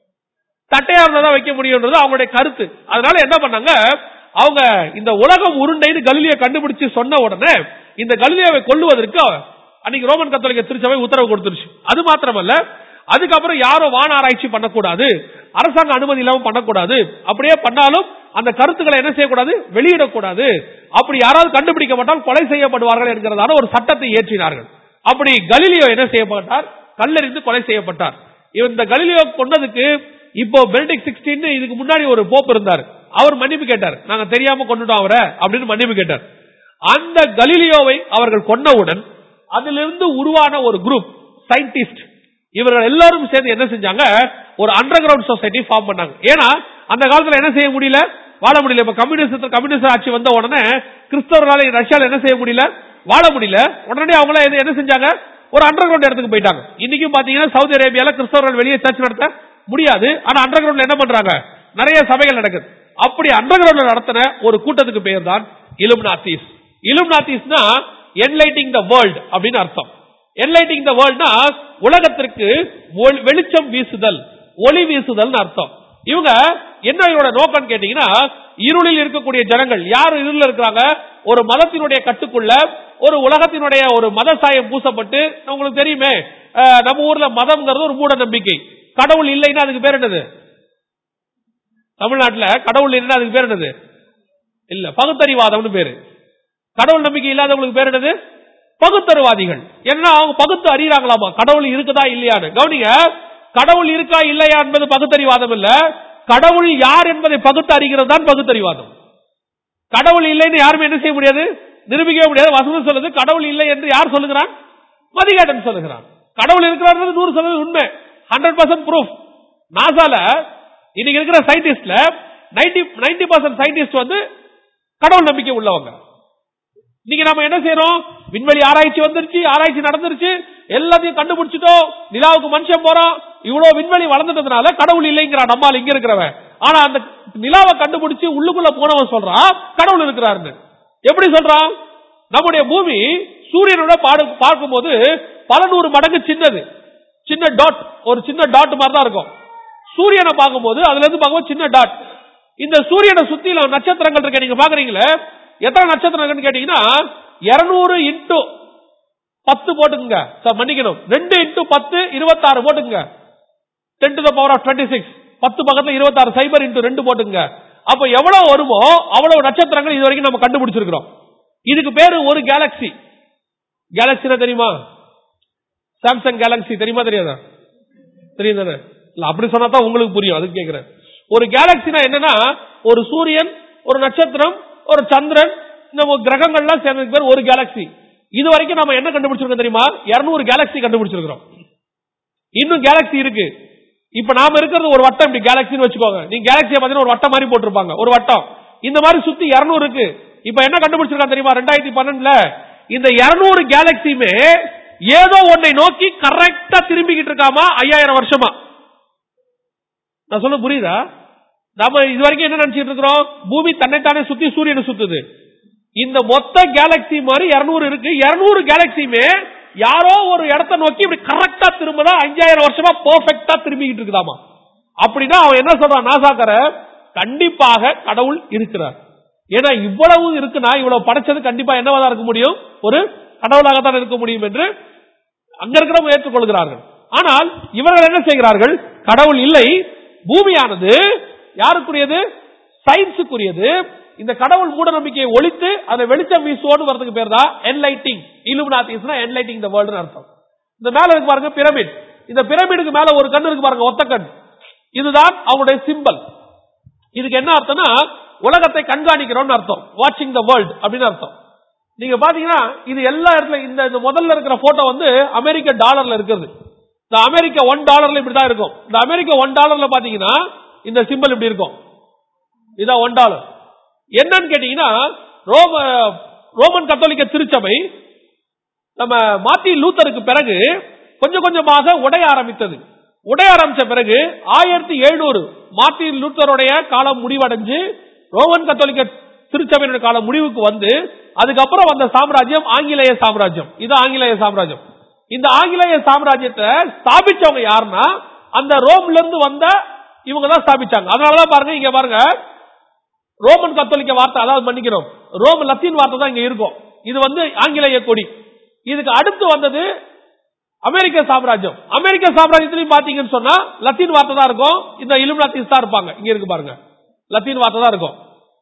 Speaker 1: தட்டையா இருந்தா தான் வைக்க முடியும்ன்றது அவங்களுடைய கருத்து அதனால என்ன பண்ணாங்க அவங்க இந்த உலகம் உருண்டைன்னு கலிலியை கண்டுபிடிச்சு சொன்ன உடனே இந்த கலிலியாவை கொல்லுவதற்கு அன்னைக்கு ரோமன் கத்தோலிக்க திருச்சபை உத்தரவு கொடுத்துருச்சு அது மாத்திரமல்ல அதுக்கப்புறம் யாரும் வான ஆராய்ச்சி பண்ணக்கூடாது அரசாங்க அனுமதி இல்லாம பண்ணக்கூடாது அப்படியே பண்ணாலும் அந்த கருத்துக்களை என்ன செய்யக்கூடாது வெளியிடக்கூடாது அப்படி யாராவது கண்டுபிடிக்கப்பட்டால் கொலை செய்யப்படுவார்கள் என்கிறதான ஒரு சட்டத்தை இயற்றினார்கள் அப்படி கலிலியோ என்ன செய்யப்பட்டார் கல்லெறிந்து கொலை செய்யப்பட்டார் இந்த கலிலியோ கொண்டதுக்கு இப்போ பெல்டிக் சிக்ஸ்டீன் இதுக்கு முன்னாடி ஒரு போப் இருந்தார் அவர் மன்னிப்பு கேட்டார் நாங்க தெரியாம கொண்டுட்டோம் அவரை அப்படின்னு மன்னிப்பு கேட்டார் அந்த கலிலியோவை அவர்கள் கொன்னவுடன் அதிலிருந்து உருவான ஒரு குரூப் சயின்டிஸ்ட் இவர்கள் எல்லாரும் சேர்ந்து என்ன செஞ்சாங்க ஒரு அண்டர் கிரவுண்ட் சொசைட்டி ஃபார்ம் பண்ணாங்க ஏன்னா அந்த காலத்துல என்ன செய்ய முடியல வாழ முடியல இப்ப கம்யூனிஸ்ட் கம்யூனிஸ்ட் ஆட்சி வந்த உடனே கிறிஸ்தவர்களால ரஷ்யால என்ன செய்ய முடியல வாழ முடியல உடனே அவங்கள என்ன- என்ன செஞ்சாங்க ஒரு அண்டர் கிரவுண்ட் இடத்துக்கு போயிட்டாங்க இன்னைக்கும் பாத்தீங்கன்னா சவுதி அரேபியால கிறிஸ்தவர்கள் வெளியே சர்ச் நடத்த முடியாது ஆனா அண்டர் கிரவுண்ட்ல என்ன பண்றாங்க நிறைய சபைகள் நடக்குது அப்படி அண்டர் கிரவுண்ட்ல நடத்தின ஒரு கூட்டத்துக்கு பெயர் தான் இலும்நாத்தீஸ் இலும்நாத்தீஸ்னா என்லைட்டிங் த வேர்ல்ட் அப்படின்னு அர்த்தம் என்லைட்டிங் த வேர்ல்ட்னா உலகத்திற்கு ஒளி- வெளிச்சம் வீசுதல் ஒளி வீசுதல் அர்த்தம் இவங்க என்ன இவரோட நோக்கம் கேட்டீங்கன்னா இருளில் இருக்கக்கூடிய ஜனங்கள் யார் இருளில் இருக்கிறாங்க ஒரு மதத்தினுடைய கட்டுக்குள்ள ஒரு உலகத்தினுடைய ஒரு மத சாயம் பூசப்பட்டு உங்களுக்கு தெரியுமே அஹ், நம்ம ஊர்ல மதம்ங்கிறது ஒரு மூட நம்பிக்கை கடவுள் இல்லைன்னா அதுக்கு பேர் என்னது தமிழ்நாட்டுல கடவுள் இல்லைன்னா அதுக்கு பேர் என்னது இல்ல பகுத்தறிவாதம்னு பேரு கடவுள் நம்பிக்கை இல்லாதவங்களுக்கு பேர் என்னது பகுத்தறிவாதிகள் ஏன்னா அவங்க பகுத்து அறியறாங்களாமா கடவுள் இருக்குதா இல்லையான்னு கவனிங்க கடவுள் இருக்கா இல்லையா என்பது பகுத்தறிவாதம் இல்ல கடவுள் யார் என்பதை பகுத்து அறிகிறது தான் பகுத்தறிவாதம் கடவுள் இல்லைன்னு யாருமே என்ன செய்ய முடியாது நிரூபிக்கவே முடியாது வசனம் சொல்லுது கடவுள் இல்லை என்று யார் சொல்லுகிறான் மதிகாட்டன் சொல்லுகிறான் கடவுள் இருக்கிறார் நூறு சதவீதம் உண்மை ஹண்ட்ரட் பர்சன்ட் ப்ரூஃப் நாசால இன்னைக்கு இருக்கிற சயின்டிஸ்ட்ல நைன்டி நைன்டி பர்சன்ட் சயின்டிஸ்ட் வந்து கடவுள் நம்பிக்கை உள்ளவங்க இன்னைக்கு நாம என்ன செய்யறோம் விண்வெளி ஆராய்ச்சி வந்துருச்சு ஆராய்ச்சி நடந்துருச்சு எல்லாத்தையும் கண்டுபிடிச்சிட்டோம் நிலாவுக்கு மனுஷன் போறோம் இவ்வளவு விண்வெளி வளர்ந்துட்டதுனால கடவுள் இல்லைங்கிறான் நம்மால் இங்க இருக்கிறவன் ஆனா அந்த நிலாவை கண்டுபிடிச்சு உள்ளுக்குள்ள போனவன் சொல்றான் கடவுள் இருக்கிறாருன்னு எப்படி சொல்றான் நம்முடைய பூமி சூரியனோட பாடு பார்க்கும்போது பல நூறு மடங்கு சின்னது சின்ன டாட் ஒரு சின்ன டாட் மாதிரி தான் இருக்கும் சூரியனை பார்க்கும்போது அதுல இருந்து பார்க்கும்போது சின்ன டாட் இந்த சூரியனை சுத்தில நட்சத்திரங்கள் இருக்க நீங்க பாக்குறீங்களே எத்தனை நட்சத்திரம் இருக்குன்னு கேட்டீங்கன்னா இருநூறு இன்டு பத்து போட்டுக்குங்க சார் மன்னிக்கணும் ரெண்டு இன்டு பத்து இருபத்தாறு போட்டுக்குங்க ten to the power of twenty six பத்து பக்கத்துல இருபத்தாறு சைபர் இன்ட்டு ரெண்டு போட்டுங்க அப்ப எவ்வளவு வருமோ அவ்வளவு நட்சத்திரங்கள் இது வரைக்கும் நம்ம கண்டுபிடிச்சிருக்கிறோம் இதுக்கு பேரு ஒரு கேலக்சி கேலக்சினா தெரியுமா சாம்சங் கேலக்சி தெரியுமா தெரியாதா தெரியும் தானே இல்ல அப்படி சொன்னா தான் உங்களுக்கு புரியும் அதுக்கு கேக்குறேன் ஒரு கேலக்சினா என்னன்னா ஒரு சூரியன் ஒரு நட்சத்திரம் ஒரு சந்திரன் இந்த கிரகங்கள்லாம் சேர்ந்ததுக்கு பேர் ஒரு கேலக்சி இது வரைக்கும் நம்ம என்ன கண்டுபிடிச்சிருக்கோம் தெரியுமா 200 கேலக்சி கண்டுபிடிச்சிருக்கிறோம் இன்னும் கேலக்சி இருக்கு இப்ப நாம இருக்கிறது ஒரு வட்டம் இப்படி கேலக்சின்னு வச்சுக்கோங்க நீங்க கேலக்சியை பாத்தீங்கன்னா ஒரு வட்டம் மாதிரி போட்டிருப்பாங்க ஒரு வட்டம் இந்த மாதிரி சுத்தி 200 இருக்கு இப்ப என்ன கண்டுபிடிச்சிருக்காங்க தெரியுமா ரெண்டாயிரத்தி பன்னெண்டுல இந்த 200 கேலக்சியுமே ஏதோ ஒன்னை நோக்கி கரெக்டா திரும்பிக்கிட்டு இருக்காமா ஐயாயிரம் வருஷமா நான் சொல்ல புரியுதா நாம இது வரைக்கும் என்ன நினைச்சிட்டு இருக்கிறோம் பூமி தன்னைத்தானே சுத்தி சூரியனை சுத்துது இந்த மொத்த கேலக்சி மாதிரி 200 இருக்கு 200 கேலக்சியுமே யாரோ ஒரு இடத்தை நோக்கி இப்படி கரெக்டா திரும்பினா அஞ்சாயிரம் வருஷமா பெர்ஃபெக்டா திரும்பிக்கிட்டு இருக்குதாமா அப்படின்னா அவன் என்ன சொல்றான் நாசாக்கர கண்டிப்பாக கடவுள் இருக்கிறார் ஏன்னா இவ்வளவு இருக்குன்னா இவ்வளவு படைச்சது கண்டிப்பா என்னவா தான் இருக்க முடியும் ஒரு கடவுளாகத்தான் இருக்க முடியும் என்று அங்க இருக்கிறவங்க ஏற்றுக்கொள்கிறார்கள் ஆனால் இவர்கள் என்ன செய்கிறார்கள் கடவுள் இல்லை பூமியானது யாருக்குரியது சயின்ஸுக்குரியது இந்த கடவுள் மூட நம்பிக்கையை ஒழித்து அதை வெளிச்சம் வீசுவோடு வரதுக்கு பேர் தான் என்லைட்டிங் இலுமினாத்திஸ்னா என்லைட்டிங் த வேர்ல்டு அர்த்தம் இந்த மேல இருக்கு பாருங்க பிரமிட் இந்த பிரமிடுக்கு மேல ஒரு கண் இருக்கு பாருங்க ஒத்த கண் இதுதான் அவங்களுடைய சிம்பல் இதுக்கு என்ன அர்த்தம்னா உலகத்தை கண்காணிக்கிறோம்னு அர்த்தம் வாட்சிங் த வேர்ல்ட் அப்படின்னு அர்த்தம் நீங்க பாத்தீங்கன்னா இது எல்லா இடத்துல இந்த இந்த முதல்ல இருக்கிற போட்டோ வந்து அமெரிக்க டாலர்ல இருக்கிறது இந்த அமெரிக்க ஒன் டாலர்ல இப்படிதான் இருக்கும் இந்த அமெரிக்க ஒன் டாலர்ல பாத்தீங்கன்னா இந்த சிம்பல் இப்படி இருக்கும் இதான் ஒன் டாலர் என்னன்னு கேட்டீங்கன்னா ரோம ரோமன் கத்தோலிக்க திருச்சபை நம்ம மார்ட்டின் லூத்தருக்கு பிறகு கொஞ்சம் கொஞ்சமாக உடைய ஆரம்பித்தது உடைய ஆரம்பிச்ச பிறகு ஆயிரத்தி எழுநூறு மார்ட்டின் லூத்தருடைய காலம் முடிவடைஞ்சு ரோமன் கத்தோலிக்க திருச்சபையினுடைய காலம் முடிவுக்கு வந்து அதுக்கப்புறம் வந்த சாம்ராஜ்யம் ஆங்கிலேய சாம்ராஜ்யம் இது ஆங்கிலேய சாம்ராஜ்யம் இந்த ஆங்கிலேய சாம்ராஜ்யத்தை ஸ்தாபிச்சவங்க யாருன்னா அந்த ரோம்ல இருந்து வந்த இவங்க தான் ஸ்தாபிச்சாங்க அதனாலதான் பாருங்க இங்க பாருங்க ரோமன் கத்தோலிக்க வார்த்தை அதாவது மன்னிக்கிறோம் ரோம் லத்தீன் வார்த்தை தான் இங்க இருக்கும் இது வந்து ஆங்கிலேய கொடி இதுக்கு அடுத்து வந்தது அமெரிக்க சாம்ராஜ்யம் அமெரிக்க சாம்ராஜ்யத்திலையும் பாத்தீங்கன்னு சொன்னா லத்தீன் வார்த்தை தான் இருக்கும் இந்த இலுமினாத்திஸ் தான் இருப்பாங்க இங்க இருக்கு பாருங்க லத்தீன் வார்த்தை தான் இருக்கும்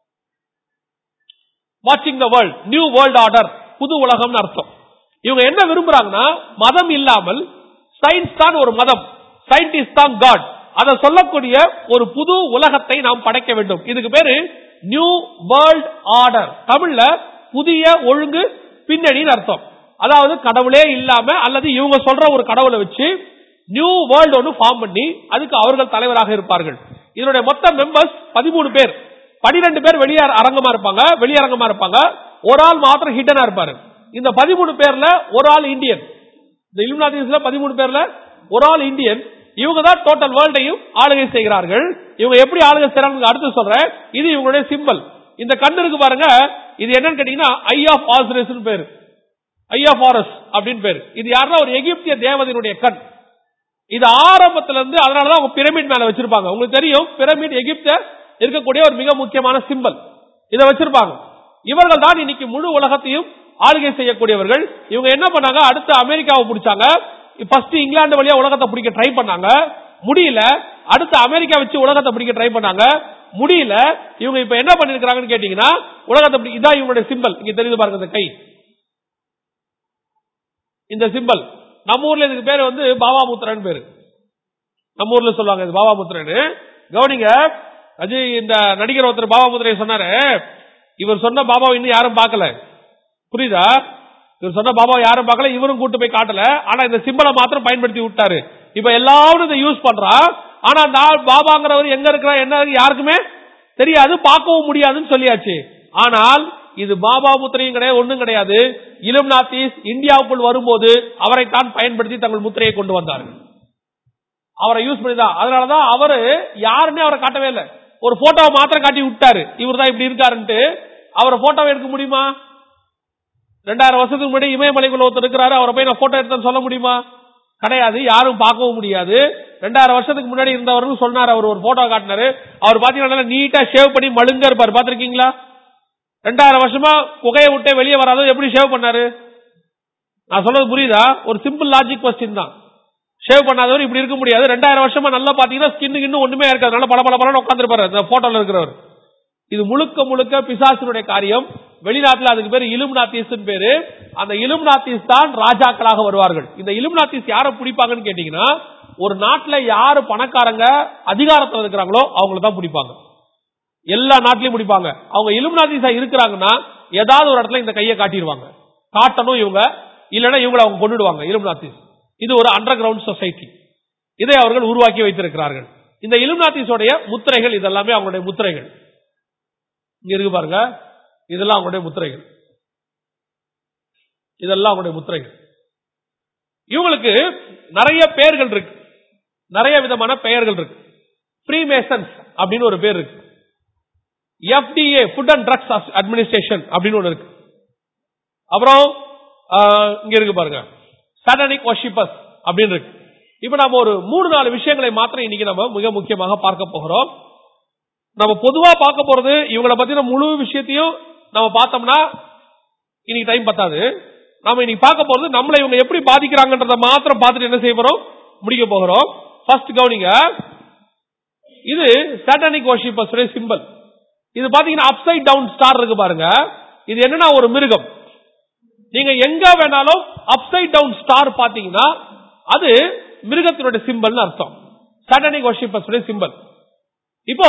Speaker 1: வாட்சிங் the world new world order புது உலகம்னு அர்த்தம் இவங்க என்ன விரும்புறாங்கன்னா மதம் இல்லாமல் சயின்ஸ் தான் ஒரு மதம் சயின்டிஸ்ட் தான் காட் அதை சொல்லக்கூடிய ஒரு புது உலகத்தை நாம் படைக்க வேண்டும் இதுக்கு பேரு நியூ வேர்ல்ட் ஆர்டர் தமிழ்ல புதிய ஒழுங்கு பின்னணின்னு அர்த்தம் அதாவது கடவுளே இல்லாம அல்லது இவங்க சொல்ற ஒரு கடவுளை வச்சு நியூ வேர்ல்டு ஒன்று ஃபார்ம் பண்ணி அதுக்கு அவர்கள் தலைவராக இருப்பார்கள் இதனுடைய மொத்த மெம்பர்ஸ் பதிமூணு பேர் பனிரெண்டு பேர் வெளியே அரங்கமா இருப்பாங்க வெளியரங்கமா இருப்பாங்க ஒரு ஆள் மாத்திரம் ஹிட்டனா இருப்பாரு இந்த பதிமூணு பேர்ல ஒரு ஆள் இந்தியன் இந்த இலுமினாதிஸ்ல பதிமூணு பேர்ல ஒரு ஆள் இந்தியன் இவங்க தான் டோட்டல் வேர்ல்டையும் ஆளுகை செய்கிறார்கள் இவங்க எப்படி ஆளுகை செய்யறாங்க அடுத்து சொல்றேன் இது இவங்களுடைய சிம்பல் இந்த கண்ணு இருக்கு பாருங்க இது என்னன்னு கேட்டீங்கன்னா ஐ ஆஃப் ஆசரஸ் பேரு ஐ ஆஃப் ஆரஸ் அப்படின்னு பேரு இது யாருன்னா ஒரு எகிப்திய தேவதையினுடைய கண் இது ஆரம்பத்துல இருந்து அதனாலதான் அவங்க பிரமிட் மேல வச்சிருப்பாங்க உங்களுக்கு தெரியும் பிரமிட் எகிப்த இருக்கக்கூடிய ஒரு மிக முக்கியமான சிம்பல் இதை வச்சிருப்பாங்க இவர்கள் தான் இன்னைக்கு முழு உலகத்தையும் ஆளுகை செய்யக்கூடியவர்கள் இவங்க என்ன பண்ணாங்க அடுத்து அமெரிக்காவை பிடிச்சாங்க ஃபர்ஸ்ட் இங்கிலாந்து வழியா உலகத்தை பிடிக்க ட்ரை பண்ணாங்க முடியல அடுத்து அமெரிக்கா வச்சு உலகத்தை பிடிக்க ட்ரை பண்ணாங்க முடியல இவங்க இப்ப என்ன பண்ணிருக்காங்கன்னு கேட்டீங்கன்னா உலகத்தை பிடி- இதான் இவங்களுடைய சிம்பல் இங்க தெரியுது பாருங்க இந்த கை இந்த சிம்பல் நம்ம ஊர்ல இதுக்கு பேரு வந்து பாபாமுத்திரன் பேரு நம்ம ஊர்ல சொல்லுவாங்க இது பாபாமுத்திரன் கவனிங்க அஜய் இந்த நடிகர் ஒருத்தர் பாபாமுத்திரை சொன்னாரு இவர் சொன்ன பாபாவை இன்னும் யாரும் பார்க்கல புரியுதா இவர் சொன்ன பாபா யாரும் பார்க்கல இவரும் கூட்டு போய் காட்டல ஆனா இந்த சிம்பலை மாத்திரம் பயன்படுத்தி விட்டாரு இப்ப எல்லாரும் இதை யூஸ் பண்றா ஆனா அந்த ஆள் பாபாங்கிறவர் எங்க இருக்கிறா என்ன இருக்கு யாருக்குமே தெரியாது பார்க்கவும் முடியாதுன்னு சொல்லியாச்சு ஆனால் இது பாபா முத்திரையும் கிடையாது ஒண்ணும் கிடையாது இளம் நாத்தீஸ் இந்தியாவுக்குள் வரும்போது அவரைத்தான் பயன்படுத்தி தங்கள் முத்திரையை கொண்டு வந்தார்கள் அவரை யூஸ் பண்ணிதான் அதனாலதான் அவரு யாருன்னே அவரை காட்டவே இல்லை ஒரு போட்டோவை மாத்திரம் காட்டி விட்டாரு இவர் தான் இப்படி இருக்காருன்ட்டு அவரை போட்டோவை எடுக்க முடியுமா ரெண்டாயிரம் வருஷத்துக்கு முன்னாடி இமயமலைக்குள்ள ஒருத்தர் இருக்கிறாரு அவரை போய் நான் போட்டோ எடுத்தேன்னு சொல்ல முடியுமா கிடையாது யாரும் பார்க்கவும் முடியாது ரெண்டாயிரம் வருஷத்துக்கு முன்னாடி இருந்தவர்னு சொன்னார் அவர் ஒரு போட்டோ காட்டினாரு அவர் பாத்தீங்கன்னா நீட்டா ஷேவ் பண்ணி மழுங்க இருப்பாரு பாத்திருக்கீங்களா ரெண்டாயிரம் வருஷமா புகையை விட்டே வெளியே வராதோ எப்படி ஷேவ் பண்ணாரு நான் சொல்றது புரியுதா ஒரு சிம்பிள் லாஜிக் கொஸ்டின் தான் ஷேவ் பண்ணாதவர் இப்படி இருக்க முடியாது ரெண்டாயிரம் வருஷமா நல்லா பாத்தீங்கன்னா ஸ்கின்னு இன்னும் ஒண்ணுமே இருக்காது நல்லா பல பல பலன்னு உட்காந்துருப்பாரு அந்த போட்டோல இருக்கிறவர் இது முழுக்க முழுக்க பிசாசினுடைய காரியம் வெளிநாட்டுல அதுக்கு பேரு இலுமினாத்தீஸ் பேரு அந்த இலுமினாத்தீஸ் தான் ராஜாக்களாக வருவார்கள் இந்த இலுமினாத்தீஸ் யாரை பிடிப்பாங்கன்னு கேட்டீங்கன்னா ஒரு நாட்டுல யாரு பணக்காரங்க அதிகாரத்துல இருக்கிறாங்களோ அவங்கள தான் பிடிப்பாங்க எல்லா நாட்டிலையும் பிடிப்பாங்க அவங்க இலுமினாத்தீஸா இருக்கிறாங்கன்னா ஏதாவது ஒரு இடத்துல இந்த கையை காட்டிடுவாங்க காட்டணும் இவங்க இல்லைன்னா இவங்களை அவங்க கொண்டுடுவாங்க இலுமினாத்தீஸ் இது ஒரு அண்டர் கிரவுண்ட் சொசைட்டி இதை அவர்கள் உருவாக்கி வைத்திருக்கிறார்கள் இந்த இலுமினாத்தீஸோடைய முத்திரைகள் இதெல்லாமே அவங்களுடைய முத்திரைகள் இங்க இருக்கு பாருங்க இதெல்லாம் அவங்களுடைய முத்திரைகள் இதெல்லாம் அவங்களுடைய முத்திரைகள் இவங்களுக்கு நிறைய பெயர்கள் இருக்கு நிறைய விதமான பெயர்கள் இருக்கு ஃப்ரீமேசன்ஸ் அப்படின்னு ஒரு பேர் இருக்கு FDA food and drugs administration அப்படின்னு ஒன்று இருக்கு அப்புறம் ஆஹ், இங்க இருக்கு பாருங்க சாட்டனிக் வர்ஷிப்பர்ஸ் அப்படின்னு இருக்கு இப்ப நம்ம ஒரு மூணு நாலு விஷயங்களை மாத்திரம் இன்னைக்கு நம்ம மிக முக்கியமாக பார்க்க போகிறோம் நம்ம பொதுவா பார்க்க போறது இவங்களை பத்தின முழு விஷயத்தையும் நம்ம பார்த்தோம்னா இன்னைக்கு டைம் பத்தாது நாம இன்னைக்கு பார்க்க போறது நம்மளை இவங்க எப்படி பாதிக்கிறாங்கன்றத மாத்திரம் பார்த்துட்டு என்ன செய்ய போறோம் முடிக்க போகிறோம் ஃபர்ஸ்ட் கவனிங்க இது சாட்டானிக் வர்ஷிப்பர்ஸ் சிம்பிள் இது பாத்தீங்கன்னா அப்சைட் டவுன் ஸ்டார் இருக்கு பாருங்க இது என்னன்னா ஒரு மிருகம் நீங்க எங்க வேணாலும் அப்சைட் டவுன் ஸ்டார் பாத்தீங்கன்னா அது மிருகத்தினுடைய சிம்பிள்னு அர்த்தம் சாட்டானிக் வர்ஷிப்பர்ஸ் சிம்பிள் இப்போ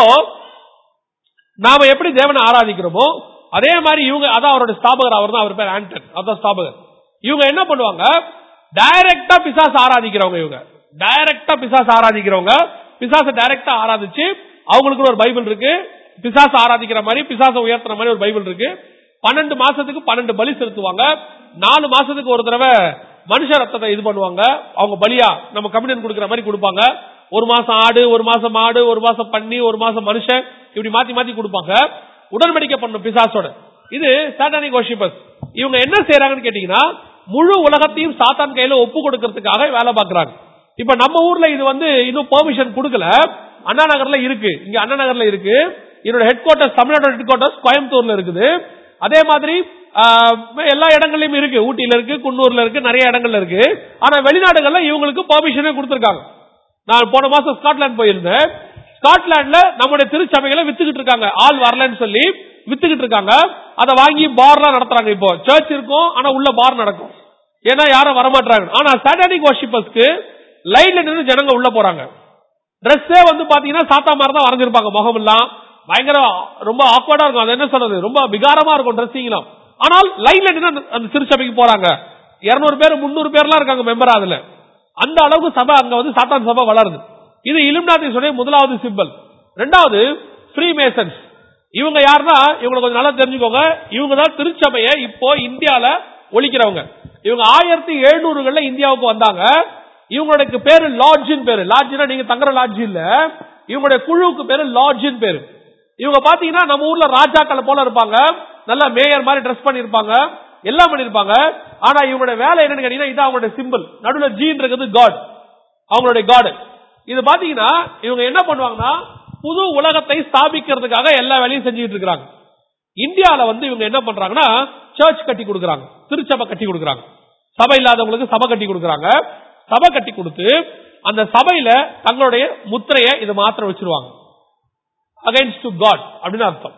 Speaker 1: நாம எப்படி தேவனை ஆராதிக்கிறோமோ அதே மாதிரி இவங்க அதான் அவரோட ஸ்தாபகர் அவர் தான் அவர் பேர் ஆண்டன் அதான் ஸ்தாபகர் இவங்க என்ன பண்ணுவாங்க டைரக்டா பிசாசு ஆராதிக்கிறவங்க இவங்க டைரக்டா பிசாசு ஆராதிக்கிறவங்க பிசாசு டைரக்டா ஆராதிச்சு அவங்களுக்கு ஒரு பைபிள் இருக்கு பிசாசு ஆராதிக்கிற மாதிரி பிசாசை உயர்த்துற மாதிரி ஒரு பைபிள் இருக்கு பன்னெண்டு மாசத்துக்கு பன்னெண்டு பலி செலுத்துவாங்க நாலு மாசத்துக்கு ஒரு தடவை மனுஷ ரத்தத்தை இது பண்ணுவாங்க அவங்க பலியா நம்ம கம்யூனியன் கொடுக்கிற மாதிரி கொடுப்பாங்க ஒரு மாசம் ஆடு ஒரு மாசம் ஆடு ஒரு மாசம் பண்ணி ஒரு மாசம் மனுஷன் இப்படி மாத்தி மாத்தி கொடுப்பாங்க உடன்படிக்கை பண்ணும் பிசாசோட இது சாட்டானிக் வர்ஷிப்பர்ஸ் இவங்க என்ன செய்யறாங்கன்னு கேட்டீங்கன்னா முழு உலகத்தையும் சாத்தான் கையில ஒப்பு கொடுக்கறதுக்காக வேலை பார்க்கறாங்க இப்ப நம்ம ஊர்ல இது வந்து இன்னும் பெர்மிஷன் கொடுக்கல அண்ணா நகர்ல இருக்கு இங்க அண்ணா நகர்ல இருக்கு இதோட headquarters Tamil Nadu headquarters கோயம்புத்தூர்ல இருக்குது அதே மாதிரி ஆஹ், எல்லா இடங்கள்லயும் இருக்கு ஊட்டியில இருக்கு குன்னூர்ல இருக்கு நிறைய இடங்கள்ல இருக்கு ஆனா வெளிநாடுகள்ல இவங்களுக்கு பெர்மிஷனே கொடுத்திருக்காங்க நான் போன மாசம் ஸ்காட்லாந்து போயிருந்தேன் ஸ்காட்லாந்துல நம்முடைய திருச்சபைகளை வித்துக்கிட்டு இருக்காங்க ஆள் வரலன்னு சொல்லி வித்துக்கிட்டு இருக்காங்க அதை வாங்கி பார்லாம் நடத்துறாங்க இப்போ சர்ச் இருக்கும் ஆனா உள்ள பார் நடக்கும் ஏன்னா யாரும் வரமாட்டாங்க ஆனா சாட்டானிக் வர்ஷிப்பர்ஸ்க்கு லைன்ல நின்று ஜனங்க உள்ள போறாங்க ட்ரெஸ்ஸே வந்து பாத்தீங்கன்னா சாத்தா மாதிரி தான் வரைஞ்சிருப்பாங்க முகம் எல்லாம் பயங்கர ரொம்ப ஆக்வர்டா இருக்கும் அது என்ன சொல்றது ரொம்ப விகாரமா இருக்கும் ட்ரெஸ்ஸிங்லாம் ஆனால் லைன்ல நின்று அந்த- அந்த திருச்சபைக்கு போறாங்க இருநூறு பேர் முந்நூறு பேர்லாம் இருக்காங்க மெம்பர் அதுல அந்த அளவுக்கு சபை அங்க வந்து சாத்தான் சபை வளருது இது இலுமினாட்டிஸுடைய முதலாவது சிம்பல் ரெண்டாவது ஃப்ரீ மேசன்ஸ் இவங்க யாருன்னா இவங்களை கொஞ்சம் நல்லா தெரிஞ்சுக்கோங்க இவங்க தான் திருச்சபையை இப்போ இந்தியால ஒழிக்கிறவங்க இவங்க ஆயிரத்தி எழுநூறுகள்ல இந்தியாவுக்கு வந்தாங்க இவங்களுக்கு பேரு லாட்ஜின் பேரு லாட்ஜினா நீங்க தங்குற லாட்ஜ் இல்ல இவங்களுடைய குழுவுக்கு பேரு லாட்ஜின் பேரு இவங்க பாத்தீங்கன்னா நம்ம ஊர்ல ராஜாக்கள் போல இருப்பாங்க நல்லா மேயர் மாதிரி ட்ரெஸ் பண்ணிருப்பாங்க எல்லாம் பண்ணிருப்பாங்க ஆனா இவங்களுடைய வேலை என்னன்னு கேட்டீங்கன்னா இது அவங்களுடைய சிம்பிள் நடுவுல ஜீன் இருக்குது காட் அவங்களுடைய காடு இது பாத்தீங்கன்னா இவங்க என்ன பண்ணுவாங்கன்னா புது உலகத்தை ஸ்தாபிக்கிறதுக்காக எல்லா வேலையும் செஞ்சுட்டு இருக்காங்க இந்தியால வந்து இவங்க என்ன பண்றாங்கன்னா சர்ச் கட்டி கொடுக்கறாங்க திருச்சபை கட்டி கொடுக்கறாங்க சபை இல்லாதவங்களுக்கு சபை கட்டி கொடுக்கறாங்க சபை கட்டி கொடுத்து அந்த சபையில தங்களுடைய முத்திரையை இதை மாத்திரம் வச்சிருவாங்க அகைன்ஸ்ட் டு காட் அப்படின்னு அர்த்தம்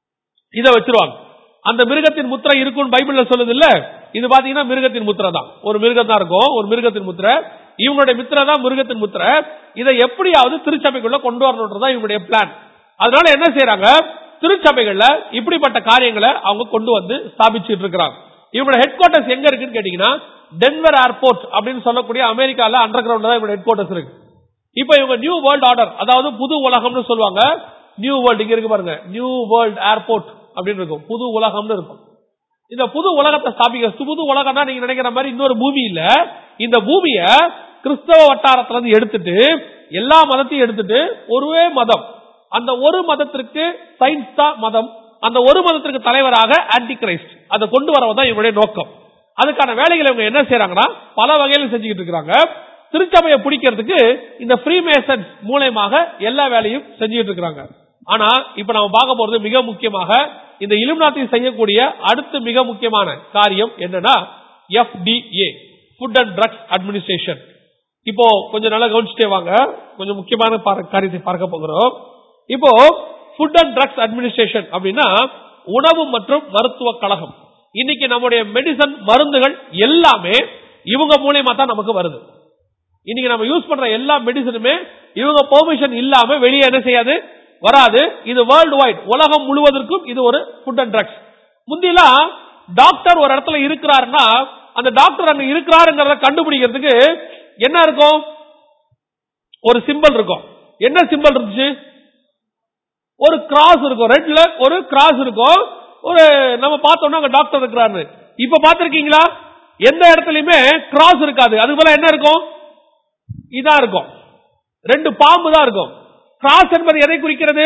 Speaker 1: இத வச்சிருவாங்க அந்த மிருகத்தின் முத்திரை இருக்கும்னு பைபிள்ல சொல்லுது இல்ல இது பாத்தீங்கன்னா மிருகத்தின் முத்திரை தான் ஒரு மிருகம் தான் இருக்கும் ஒரு மிருகத்தின் முத்திரை இவங்களுடைய மித்திரை தான் மிருகத்தின் முத்திரை இதை எப்படியாவது திருச்சபைக்குள்ள கொண்டு வரணுன்றதான் இவங்களுடைய பிளான் அதனால என்ன செய்யறாங்க திருச்சபைகள்ல இப்படிப்பட்ட காரியங்களை அவங்க கொண்டு வந்து ஸ்தாபிச்சுட்டு இருக்கிறாங்க இவங்களோட ஹெட் குவார்டர்ஸ் எங்க இருக்குன்னு கேட்டீங்கன்னா டென்வர் ஏர்போர்ட் அப்படின்னு சொல்லக்கூடிய அமெரிக்கால அண்டர் கிரவுண்ட் தான் இவங்க ஹெட் குவார்டர்ஸ் இருக்கு இப்ப இவங்க நியூ வேர்ல்ட் ஆர்டர் அதாவது புது உலகம்னு சொல்லுவாங்க நியூ வேர்ல்ட் இங்க இருக்கு பாருங்க நியூ வேர்ல்ட் ஏர்போர்ட் அப்படின்னு இருக்கும் புது உலகம்னு இருக்கும் இந்த புது உலகத்தை ஸ்தாபிக்க புது உலகம்னா நீங்க நினைக்கிற மாதிரி இன்னொரு பூமி இல்ல இந்த பூமிய கிறிஸ்தவ வட்டாரத்துல இருந்து எடுத்துட்டு எல்லா மதத்தையும் எடுத்துட்டு ஒரே மதம் அந்த ஒரு மதத்திற்கு சயின்ஸ் தான் மதம் அந்த ஒரு மதத்திற்கு தலைவராக ஆன்டி கிரைஸ்ட் அதை கொண்டு வரவதான் இவங்களுடைய நோக்கம் அதுக்கான வேலைகளை இவங்க என்ன செய்யறாங்கன்னா பல வகையில செஞ்சுக்கிட்டு இருக்காங்க திருச்சபையை பிடிக்கிறதுக்கு இந்த ஃப்ரீ மேசன்ஸ் மூலயமாக எல்லா வேலையும் செஞ்சுட்டு இருக்காங்க ஆனா இப்ப நம்ம பார்க்க போறது மிக முக்கியமாக இந்த இலுமினாத்தி செய்யக்கூடிய அடுத்த மிக முக்கியமான காரியம் என்னன்னா FDA food and drugs administration இப்போ கொஞ்சம் நல்லா கவனிச்சுட்டே வாங்க கொஞ்சம் முக்கியமான பார- காரியத்தை பார்க்க போகிறோம் இப்போ ஃபுட் அண்ட் ட்ரக்ஸ் அட்மினிஸ்ட்ரேஷன் அப்படின்னா உணவு மற்றும் மருத்துவ கழகம் இன்னைக்கு நம்முடைய மெடிசன் மருந்துகள் எல்லாமே இவங்க மூலியமா தான் நமக்கு வருது இன்னைக்கு நம்ம யூஸ் பண்ற எல்லா மெடிசனுமே இவங்க பெர்மிஷன் இல்லாம வெளியே என்ன செய்யாது வராது இது வேர்ல்டு வைட் உலகம் முழுவதற்கும் இது ஒரு ஃபுட் அண்ட் ட்ரக்ஸ் முந்திலாம் டாக்டர் ஒரு இடத்துல இருக்கிறாருன்னா அந்த டாக்டர் அங்க இருக்கிறாருங்கிறத கண்டுபிடிக்கிறதுக்கு என்ன இருக்கும் ஒரு சிம்பல் இருக்கும் என்ன சிம்பல் இருந்துச்சு ஒரு கிராஸ் இருக்கும் ரெட்ல ஒரு கிராஸ் இருக்கும் ஒரு நம்ம பார்த்தோம்னா அங்க டாக்டர் இருக்கிறாரு இப்ப பாத்திருக்கீங்களா எந்த இடத்துலயுமே கிராஸ் இருக்காது அது போல என்ன இருக்கும் இதா இருக்கும் ரெண்டு பாம்பு தான் இருக்கும் கிராஸ் என்பது எதை குறிக்கிறது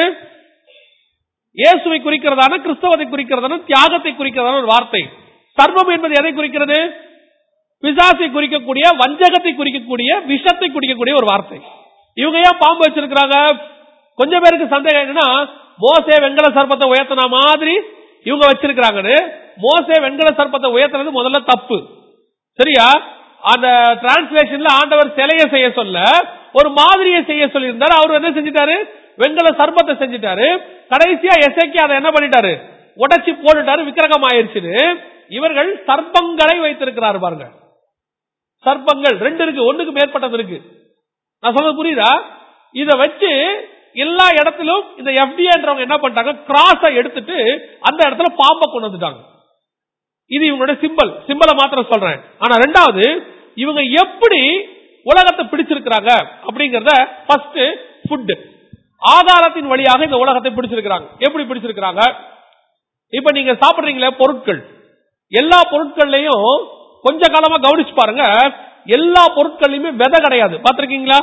Speaker 1: இயேசுவை குறிக்கிறதான கிறிஸ்தவத்தை குறிக்கிறதான தியாகத்தை குறிக்கிறதான ஒரு வார்த்தை சர்வம் என்பது எதை குறிக்கிறது பிசாசை குறிக்கக்கூடிய வஞ்சகத்தை குறிக்கக்கூடிய விஷத்தை குறிக்கக்கூடிய ஒரு வார்த்தை இவங்க ஏன் பாம்பு வச்சிருக்கிறாங்க கொஞ்சம் பேருக்கு சந்தேகம் என்னன்னா மோசே வெங்கல சர்ப்பத்தை உயர்த்தின மாதிரி இவங்க வச்சிருக்கிறாங்கன்னு மோசே வெங்கல சர்ப்பத்தை உயர்த்தினது முதல்ல தப்பு சரியா அந்த டிரான்ஸ்லேஷன்ல ஆண்டவர் சிலையை செய்ய சொல்ல ஒரு மாதிரியை செய்ய சொல்லியிருந்தாரு அவர் என்ன செஞ்சிட்டாரு வெங்கல சர்ப்பத்தை செஞ்சிட்டாரு கடைசியா எசைக்கு அதை என்ன பண்ணிட்டாரு உடைச்சு போட்டுட்டாரு விக்கிரகம் ஆயிருச்சுன்னு இவர்கள் சர்ப்பங்களை வைத்திருக்கிறாரு பாருங்க சர்ப்பங்கள் ரெண்டு இருக்கு ஒண்ணுக்கு மேற்பட்டது இருக்கு நான் சொல்றது புரியுதா இத வச்சு எல்லா இடத்திலும் இந்த எஃப்டிஏன்றவங்க என்ன பண்ணிட்டாங்க கிராஸ எடுத்துட்டு அந்த இடத்துல பாம்பை கொண்டு வந்துட்டாங்க இது இவங்களோட சிம்பல் சிம்பலை மாத்திரம் சொல்றேன் ஆனா ரெண்டாவது இவங்க எப்படி உலகத்தை பிடிச்சிருக்கிறாங்க அப்படிங்கறத ஃபர்ஸ்ட் ஃபுட் ஆதாரத்தின் வழியாக இந்த உலகத்தை பிடிச்சிருக்கிறாங்க எப்படி பிடிச்சிருக்கிறாங்க இப்ப நீங்க சாப்பிடுறீங்களே பொருட்கள் எல்லா பொருட்கள்லயும் கொஞ்ச காலமா கவனிச்சு பாருங்க எல்லா பொருட்கள்லயுமே விதை கிடையாது பாத்திருக்கீங்களா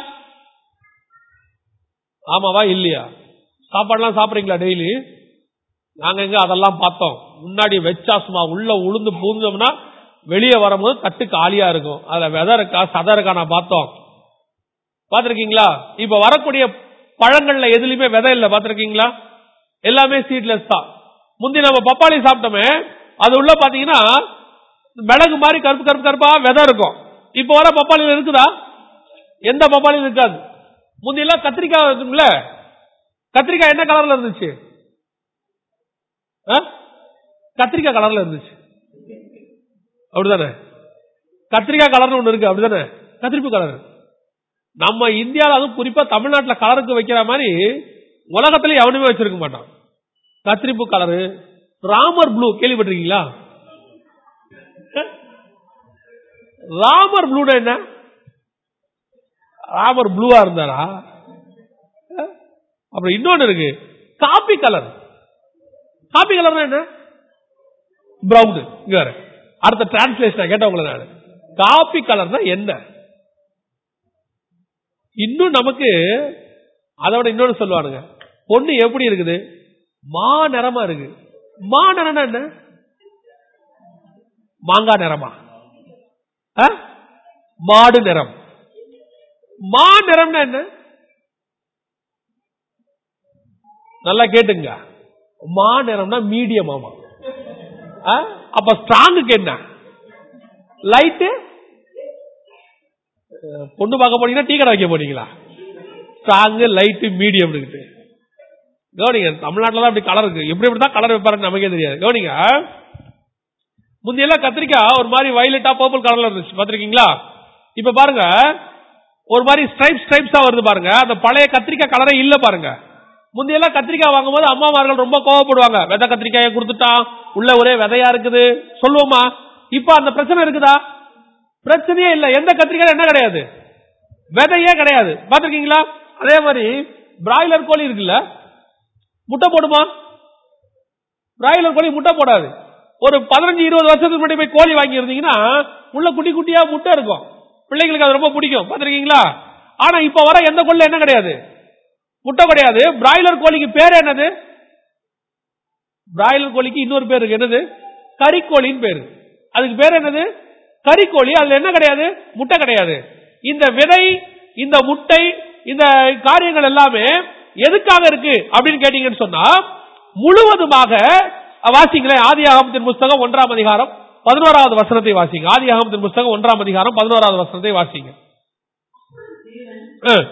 Speaker 1: ஆமாவா இல்லையா சாப்பாடுலாம் சாப்பிடுறீங்களா டெய்லி நாங்க எங்க அதெல்லாம் பார்த்தோம் முன்னாடி வச்சா சும்மா உள்ள உளுந்து பூந்தோம்னா வெளியே வரும்போது தட்டு காலியா இருக்கும் அதுல விதை இருக்கா சதை இருக்கா நான் பார்த்தோம் பாத்திருக்கீங்களா இப்ப வரக்கூடிய பழங்கள்ல எதுலயுமே விதை இல்ல பாத்திருக்கீங்களா எல்லாமே சீட்லெஸ் தான் முந்தி நம்ம பப்பாளி சாப்பிட்டோமே அது உள்ள பாத்தீங்கன்னா மிளகு மாதிரி கருப்பு கருப்பு கருப்பா விதை இருக்கும் இப்ப வர பப்பாளியில் இருக்குதா எந்த பப்பாளியும் இருக்காது முந்தி எல்லாம் கத்திரிக்காய் இருக்குங்களே கத்திரிக்காய் என்ன கலர்ல இருந்துச்சு ஆ? கத்திரிக்காய் கலர்ல இருந்துச்சு அப்படிதானே கத்திரிக்காய் கலர்னு ஒண்ணு இருக்கு அப்படிதானே கத்திரிப்பு கலர் நம்ம இந்தியாவில் அதுவும் குறிப்பா தமிழ்நாட்டில் கலருக்கு வைக்கிற மாதிரி உலகத்துல எவனுமே வச்சிருக்க மாட்டான் கத்திரிப்பு கலரு ராமர் ப்ளூ கேள்விப்பட்டிருக்கீங்களா ராமர் ப்ளூனா என்ன ராமர் ப்ளூவா இருந்தாரா அப்புறம் இன்னொன்னு இருக்கு காபி கலர் காபி கலர்னா என்ன பிரவுன் இங்க வர அடுத்த டிரான்ஸ்லேஷன் கேட்ட உங்களை நான் காபி கலர்னா என்ன இன்னும் நமக்கு அதோட இன்னொன்னு சொல்லுவானுங்க பொண்ணு எப்படி இருக்குது மா நிறமா இருக்கு மா நிறம்னா என்ன மாங்காய் நிறமா ஆ? மாடு நிறம் மா நிறம்னா என்ன நல்லா கேட்டுங்க மா நிறம்னா மீடியம் ஆமா ஆ? அப்ப ஸ்ட்ராங்குக்கு என்ன லைட்டு பொண்ணு பார்க்க போனீங்கன்னா டீ கடை வைக்க போனீங்களா ஸ்ட்ராங்கு லைட்டு மீடியம் கவனிங்க தமிழ்நாட்டில் தான் அப்படி கலர் இருக்கு எப்படி எப்படி தான் கலர் வைப்பாருன்னு நமக்கே தெரியாது கவனிங்க முந்தையெல்லாம் கத்திரிக்காய் ஒரு மாதிரி வயலட்டா பர்பிள் கலர்ல இருந்துச்சு பாத்திருக்கீங்களா இப்ப பாருங்க ஒரு மாதிரி ஸ்ட்ரைப் ஸ்ட்ரைப்ஸா வருது பாருங்க அந்த பழைய கத்திரிக்காய் கலரே இல்ல பாருங்க முந்தையெல்லாம் கத்திரிக்காய் வாங்கும்போது அம்மாமார்கள் ரொம்ப கோவப்படுவாங்க விதை கத்திரிக்காயை கொடுத்துட்டான் உள்ள ஒரே விதையா இருக்குது சொல்லுவோமா இப்ப அந்த பிரச்சனை இருக்குதா பிரச்சனையே இல்ல எந்த கத்திரிக்காய் என்ன கிடையாது விதையே கிடையாது பாத்திருக்கீங்களா அதே மாதிரி பிராய்லர் கோழி இருக்குல்ல முட்டை போடுமா பிராய்லர் கோழி முட்டை போடாது ஒரு பதினஞ்சு இருபது வருஷத்துக்கு முன்னாடி போய் கோழி வாங்கி இருந்தீங்கன்னா உள்ள குட்டி குட்டியா முட்டை இருக்கும் பிள்ளைங்களுக்கு அது ரொம்ப பிடிக்கும் பாத்திருக்கீங்களா ஆனா இப்ப வர எந்த கோழில என்ன கிடையாது முட்டை கிடையாது பிராய்லர் கோழிக்கு பேர் என்னது பிராய்லர் கோழிக்கு இன்னொரு பேர் இருக்கு என்னது கறிக்கோழின்னு பேரு அதுக்கு பேர் என்னது கறிக்கோழி அதுல என்ன கிடையாது முட்டை கிடையாது இந்த விதை இந்த முட்டை இந்த காரியங்கள் எல்லாமே எதுக்காக இருக்கு அப்படின்னு கேட்டீங்கன்னு சொன்னா முழுவதுமாக வாசிங்களேன் ஆதி ஆகமத்தின் புஸ்தகம் ஒன்றாம் அதிகாரம் பதினோராவது வசனத்தை வாசிங்க ஆதி ஆகமத்தின் புஸ்தகம் ஒன்றாம் அதிகாரம் பதினோராவது வசனத்தை வாசிங்க அஹ்.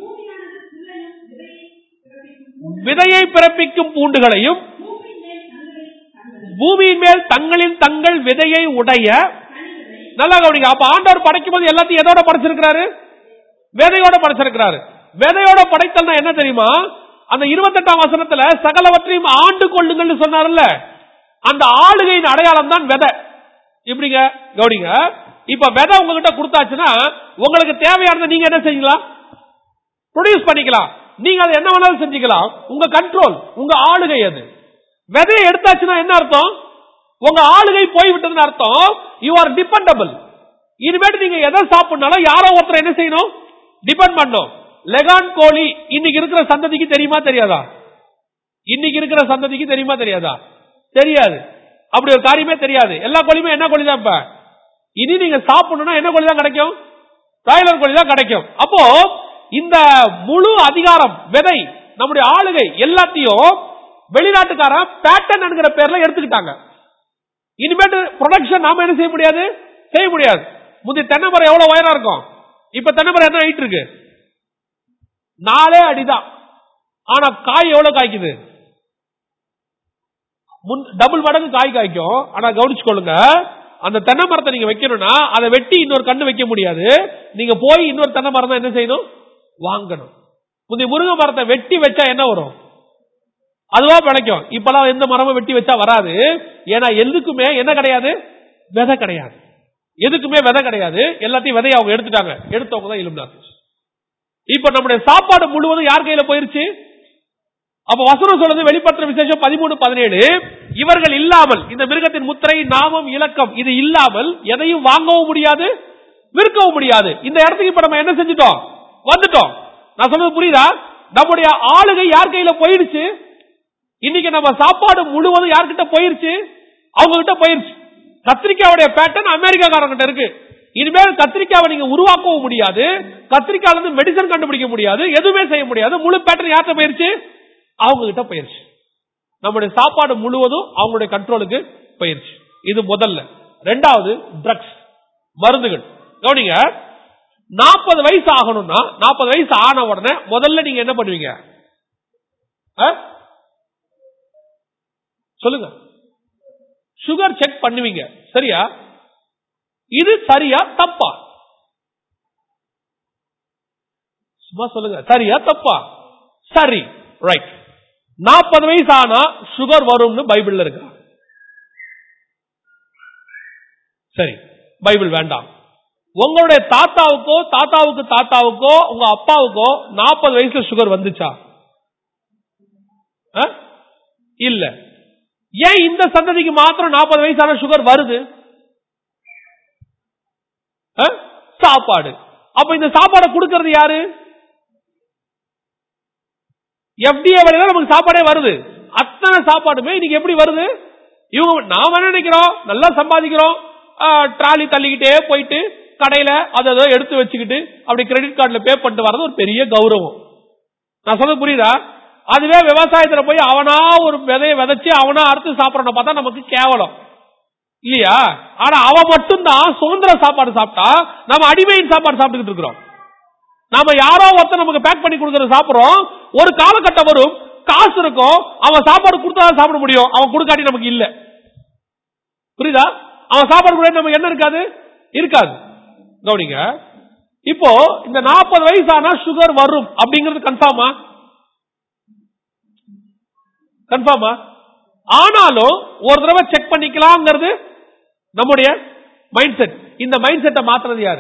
Speaker 1: விதையை பிறப்பிக்கும் பூண்டுகளையும் பூமியின் மேல் தங்களின் தங்கள் விதையை உடைய நல்லா கவனிங்க அப்ப ஆண்டவர் படைக்கும் போது எல்லாத்தையும் எதோட படைச்சிருக்கிறாரு விதையோட படைச்சிருக்கிறாரு விதையோட படைத்தல்னா என்ன தெரியுமா அந்த இருபத்தெட்டாம் வசனத்துல சகலவற்றையும் ஆண்டு கொள்ளுங்கள்னு சொன்னார்ல அந்த ஆளுகையின் அடையாளம் தான் விதை இப்படிங்க கவனிங்க இப்ப விதை உங்ககிட்ட கொடுத்தாச்சுன்னா உங்களுக்கு தேவையானதை நீங்க என்ன செய்யலாம் ப்ரொடியூஸ் பண்ணிக்கலாம் நீங்க அதை என்ன வேணாலும் செஞ்சுக்கலாம் உங்க கண்ட்ரோல் உங்க ஆளுகை அது விதையை எடுத்தாச்சுன்னா என்ன அர்த்தம் உங்க ஆளுகை போய்விட்டதுன்னு அர்த்தம் யூ ஆர் டிபெண்டபிள் இனிமேட்டு நீங்க எதை சாப்பிடனாலும் யாரோ ஒருத்தர் என்ன செய்யணும் டிபெண்ட் பண்ணும் லெகான் கோழி இன்னைக்கு இருக்கிற சந்ததிக்கு தெரியுமா தெரியாதா இன்னைக்கு இருக்கிற சந்ததிக்கு தெரியுமா தெரியாதா தெரியாது அப்படி ஒரு காரியமே தெரியாது எல்லா கோழியுமே என்ன கோழி தான் இப்ப இனி நீங்க சாப்பிடணும்னா என்ன கோழி தான் கிடைக்கும் பிராய்லர் கோழி தான் கிடைக்கும் அப்போ இந்த முழு அதிகாரம் விதை நம்முடைய ஆளுகை எல்லாத்தையும் வெளிநாட்டுக்காரன் பேட்டன் என்கிற பேர்ல எடுத்துக்கிட்டாங்க இனிமேட்டு ப்ரொடக்ஷன் நாம என்ன செய்ய முடியாது செய்ய முடியாது முந்தைய தென்னை மரம் எவ்வளவு உயரம் இருக்கும் இப்ப தென்னை மரம் என்ன ஆயிட்டு இருக்கு நாலே அடிதான் ஆனா காய் எவ்வளவு காய்க்குது டபுள் மடங்கு காய் காய்க்கும் ஆனா கவனிச்சுக்கொள்ளுங்க அந்த தென்னை மரத்தை நீங்க வைக்கணும்னா அதை வெட்டி இன்னொரு கண்ணு வைக்க முடியாது நீங்க போய் இன்னொரு தென்னை மரம் தான் என்ன செய்யணும் வாங்கணும் முந்தைய முருங்கை மரத்தை வெட்டி வச்சா என்ன வரும் அதுவா பிழைக்கும் இப்பெல்லாம் எந்த மரமும் வெட்டி வச்சா வராது ஏன்னா எதுக்குமே என்ன கிடையாது விதை கிடையாது எதுக்குமே விதை கிடையாது எல்லாத்தையும் விதையை அவங்க எடுத்துட்டாங்க எடுத்தவங்க தான் இலுமினாசி இப்ப நம்முடைய சாப்பாடு முழுவதும் யார் கையில போயிருச்சு அப்ப வசனம் சொல்றது வெளிப்பற்ற விசேஷம் பதிமூணு பதினேழு இவர்கள் இல்லாமல் இந்த மிருகத்தின் முத்திரை நாமம் இலக்கம் இது இல்லாமல் எதையும் வாங்கவும் முடியாது விற்கவும் முடியாது இந்த இடத்துக்கு இப்ப நம்ம என்ன செஞ்சுட்டோம் வந்துட்டோம் நான் சொல்றது புரியுதா நம்முடைய ஆளுகை யார் கையில போயிடுச்சு இன்னைக்கு நம்ம சாப்பாடு முழுவதும் யார்கிட்ட போயிருச்சு அவங்க கிட்ட போயிருச்சு கத்திரிக்காவுடைய பேட்டர்ன் அமெரிக்காக்காரங்கிட்ட இருக்கு இனிமேல் கத்திரிக்காவை நீங்க உருவாக்கவும் முடியாது கத்திரிக்காயில இருந்து மெடிசன் கண்டுபிடிக்க முடியாது எதுவுமே செய்ய முடியாது முழு பேட்டர்ன் யார்கிட்ட போயிருச்சு அவங்க கிட்ட போயிருச்சு நம்முடைய சாப்பாடு முழுவதும் அவங்களுடைய கண்ட்ரோலுக்கு போயிருச்சு இது முதல்ல ரெண்டாவது ட்ரக்ஸ் மருந்துகள் கவனிங்க நாற்பது வயசு ஆகணும்னா நாற்பது வயசு ஆன உடனே முதல்ல நீங்க என்ன பண்ணுவீங்க ஆ? சொல்லுங்க சுகர் செக் பண்ணுவீங்க சரியா இது சரியா தப்பா சும்மா சொல்லுங்க சரியா தப்பா சரி ரைட் நாற்பது வயசு ஆனா சுகர் வரும்னு பைபிள்ல இருக்கு சரி பைபிள் வேண்டாம் உங்களுடைய தாத்தாவுக்கோ தாத்தாவுக்கு தாத்தாவுக்கோ உங்க அப்பாவுக்கோ நாற்பது வயசுல சுகர் வந்துச்சா ஆ? இல்ல ஏன் இந்த சந்ததிக்கு மாத்திரம் நாற்பது வயசான சுகர் வருது ஆ? சாப்பாடு அப்ப இந்த சாப்பாடை கொடுக்கறது யாரு எஃப்டிஏ வழியில நமக்கு சாப்பாடே வருது அத்தனை சாப்பாடுமே இன்னைக்கு எப்படி வருது இவங்க நாம என்ன நினைக்கிறோம் நல்லா சம்பாதிக்கிறோம் ட்ராலி தள்ளிக்கிட்டே போயிட்டு கடையில அதை ஏதோ எடுத்து வச்சுக்கிட்டு அப்படி கிரெடிட் கார்டுல பே பண்ணிட்டு வர்றது ஒரு பெரிய கௌரவம் நான் சொல்றது புரியுதா அதுவே விவசாயத்துல போய் அவனா ஒரு விதையை விதைச்சு அவனா அறுத்து சாப்பிடணும் பார்த்தா நமக்கு கேவலம் இல்லையா ஆனா அவன் மட்டும்தான் சுதந்திர சாப்பாடு சாப்பிட்டா நம்ம அடிமையின் சாப்பாடு சாப்பிட்டுக்கிட்டு இருக்கிறோம் நாம யாரோ ஒருத்தர் நமக்கு பேக் பண்ணி கொடுக்கறது சாப்பிடுறோம் ஒரு காலகட்டம் வரும் காசு இருக்கும் அவன் சாப்பாடு கொடுத்தா சாப்பிட முடியும் அவன் கொடுக்காட்டி நமக்கு இல்ல புரியுதா அவன் சாப்பாடு கூட நமக்கு என்ன இருக்காது இருக்காது கவனிங்க இப்போ இந்த நாற்பது வயசு ஆனா சுகர் வரும் அப்படிங்கிறது கன்ஃபார்மா கன்ஃபார்மா ஆனாலும் ஒரு தடவை செக் பண்ணிக்கலாம்ங்கிறது நம்முடைய மைண்ட் செட் இந்த மைண்ட் செட்டை மாத்துறது யாரு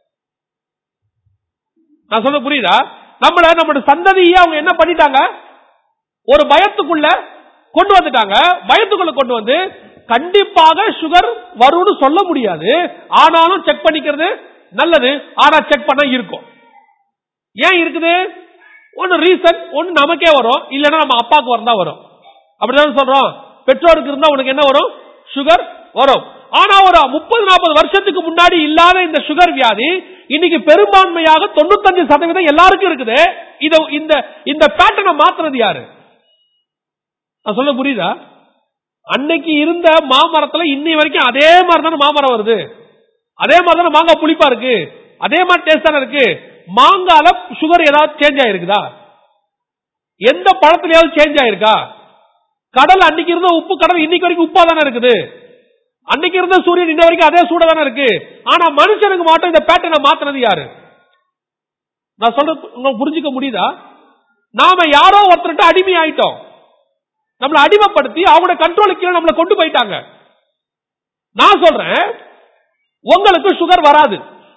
Speaker 1: நான் சொல்ல புரியுதா நம்மள நம்மளுடைய சந்ததியை அவங்க என்ன பண்ணிட்டாங்க ஒரு பயத்துக்குள்ள கொண்டு வந்துட்டாங்க பயத்துக்குள்ள கொண்டு வந்து கண்டிப்பாக சுகர் வரும்னு சொல்ல முடியாது ஆனாலும் செக் பண்ணிக்கிறது நல்லது ஆனா செக் பண்ண இருக்கும் ஏன் இருக்குது ஒன்னு ரீசன் ஒன்னு நமக்கே வரும் இல்லைன்னா நம்ம அப்பாவுக்கு வந்தா வரும் அப்படிதான் சொல்றோம் பெற்றோருக்கு இருந்தா உனக்கு என்ன வரும் சுகர் வரும் ஆனா ஒரு முப்பது நாற்பது வருஷத்துக்கு முன்னாடி இல்லாத இந்த சுகர் வியாதி இன்னைக்கு பெரும்பான்மையாக தொண்ணூத்தஞ்சு சதவீதம் எல்லாருக்கும் இருக்குது இத இந்த இந்த பேட்டர்னை மாத்துறது யாரு நான் சொல்ல புரியுதா அன்னைக்கு இருந்த மாமரத்துல இன்னை வரைக்கும் அதே மாதிரி தானே மாமரம் வருது அதே மாதிரி தானே மாங்காய் புளிப்பா இருக்கு அதே மாதிரி டேஸ்ட் தானே இருக்கு மாங்கால சுகர் ஏதாவது சேஞ்ச் ஆயிருக்குதா எந்த பழத்திலேயாவது சேஞ்ச் ஆயிருக்கா கடல் அன்னைக்கு இருந்த உப்பு கடல் இன்னைக்கு வரைக்கும் உப்பா தானே இருக்குது அன்னைக்கு இருந்த சூரியன் இன்ன வரைக்கும் அதே சூட தானே இருக்கு ஆனா மனுஷனுக்கு மட்டும் இந்த பேட்டர்னை மாத்தினது யாரு நான் சொல்றது உங்களுக்கு புரிஞ்சுக்க முடியுதா நாம யாரோ ஒருத்தர்கிட்ட அடிமை ஆயிட்டோம் நம்மளை அடிமைப்படுத்தி அவங்களோட கண்ட்ரோலுக்கு கீழே நம்மளை கொண்டு போயிட்டாங்க நான் சொல்றேன் உங்களுக்கு சுகர் வராது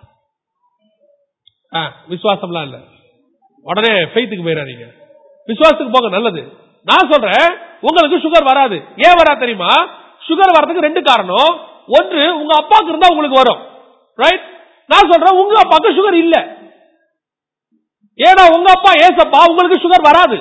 Speaker 1: ஆ, விசுவாசம்லாம் இல்ல உடனே ஃபெய்த்துக்கு போயிடாதீங்க விசுவாசத்துக்கு போங்க நல்லது நான் சொல்றேன் உங்களுக்கு சுகர் வராது ஏன் வரா தெரியுமா சுகர் வரதுக்கு ரெண்டு காரணம் ஒன்று உங்க அப்பாக்கு இருந்தா உங்களுக்கு வரும் ரைட் நான் சொல்றேன் உங்க அப்பாக்கு சுகர் இல்ல ஏன்னா உங்க அப்பா ஏசப்பா உங்களுக்கு சுகர் வராது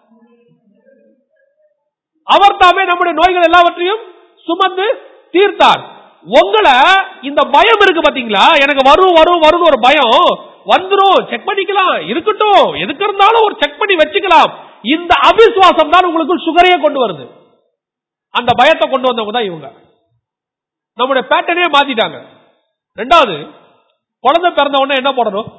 Speaker 1: அவர் தாமே நம்முடைய நோய்கள் எல்லாவற்றையும் சுமந்து தீர்த்தார் உங்களை இந்த பயம் இருக்கு பாத்தீங்களா எனக்கு வரும் வரும் வரும் ஒரு பயம் வந்துரும் செக் பண்ணிக்கலாம் இருக்கட்டும் எதுக்கு இருந்தாலும் ஒரு செக் பண்ணி வச்சுக்கலாம் இந்த அவிசுவாசம் தான் உங்களுக்கு சுகரையே கொண்டு வருது அந்த பயத்தை கொண்டு வந்தவங்க தான் இவங்க நம்முடைய பேட்டர்னே மாத்திட்டாங்க ரெண்டாவது குழந்தை பிறந்த உடனே என்ன போடணும்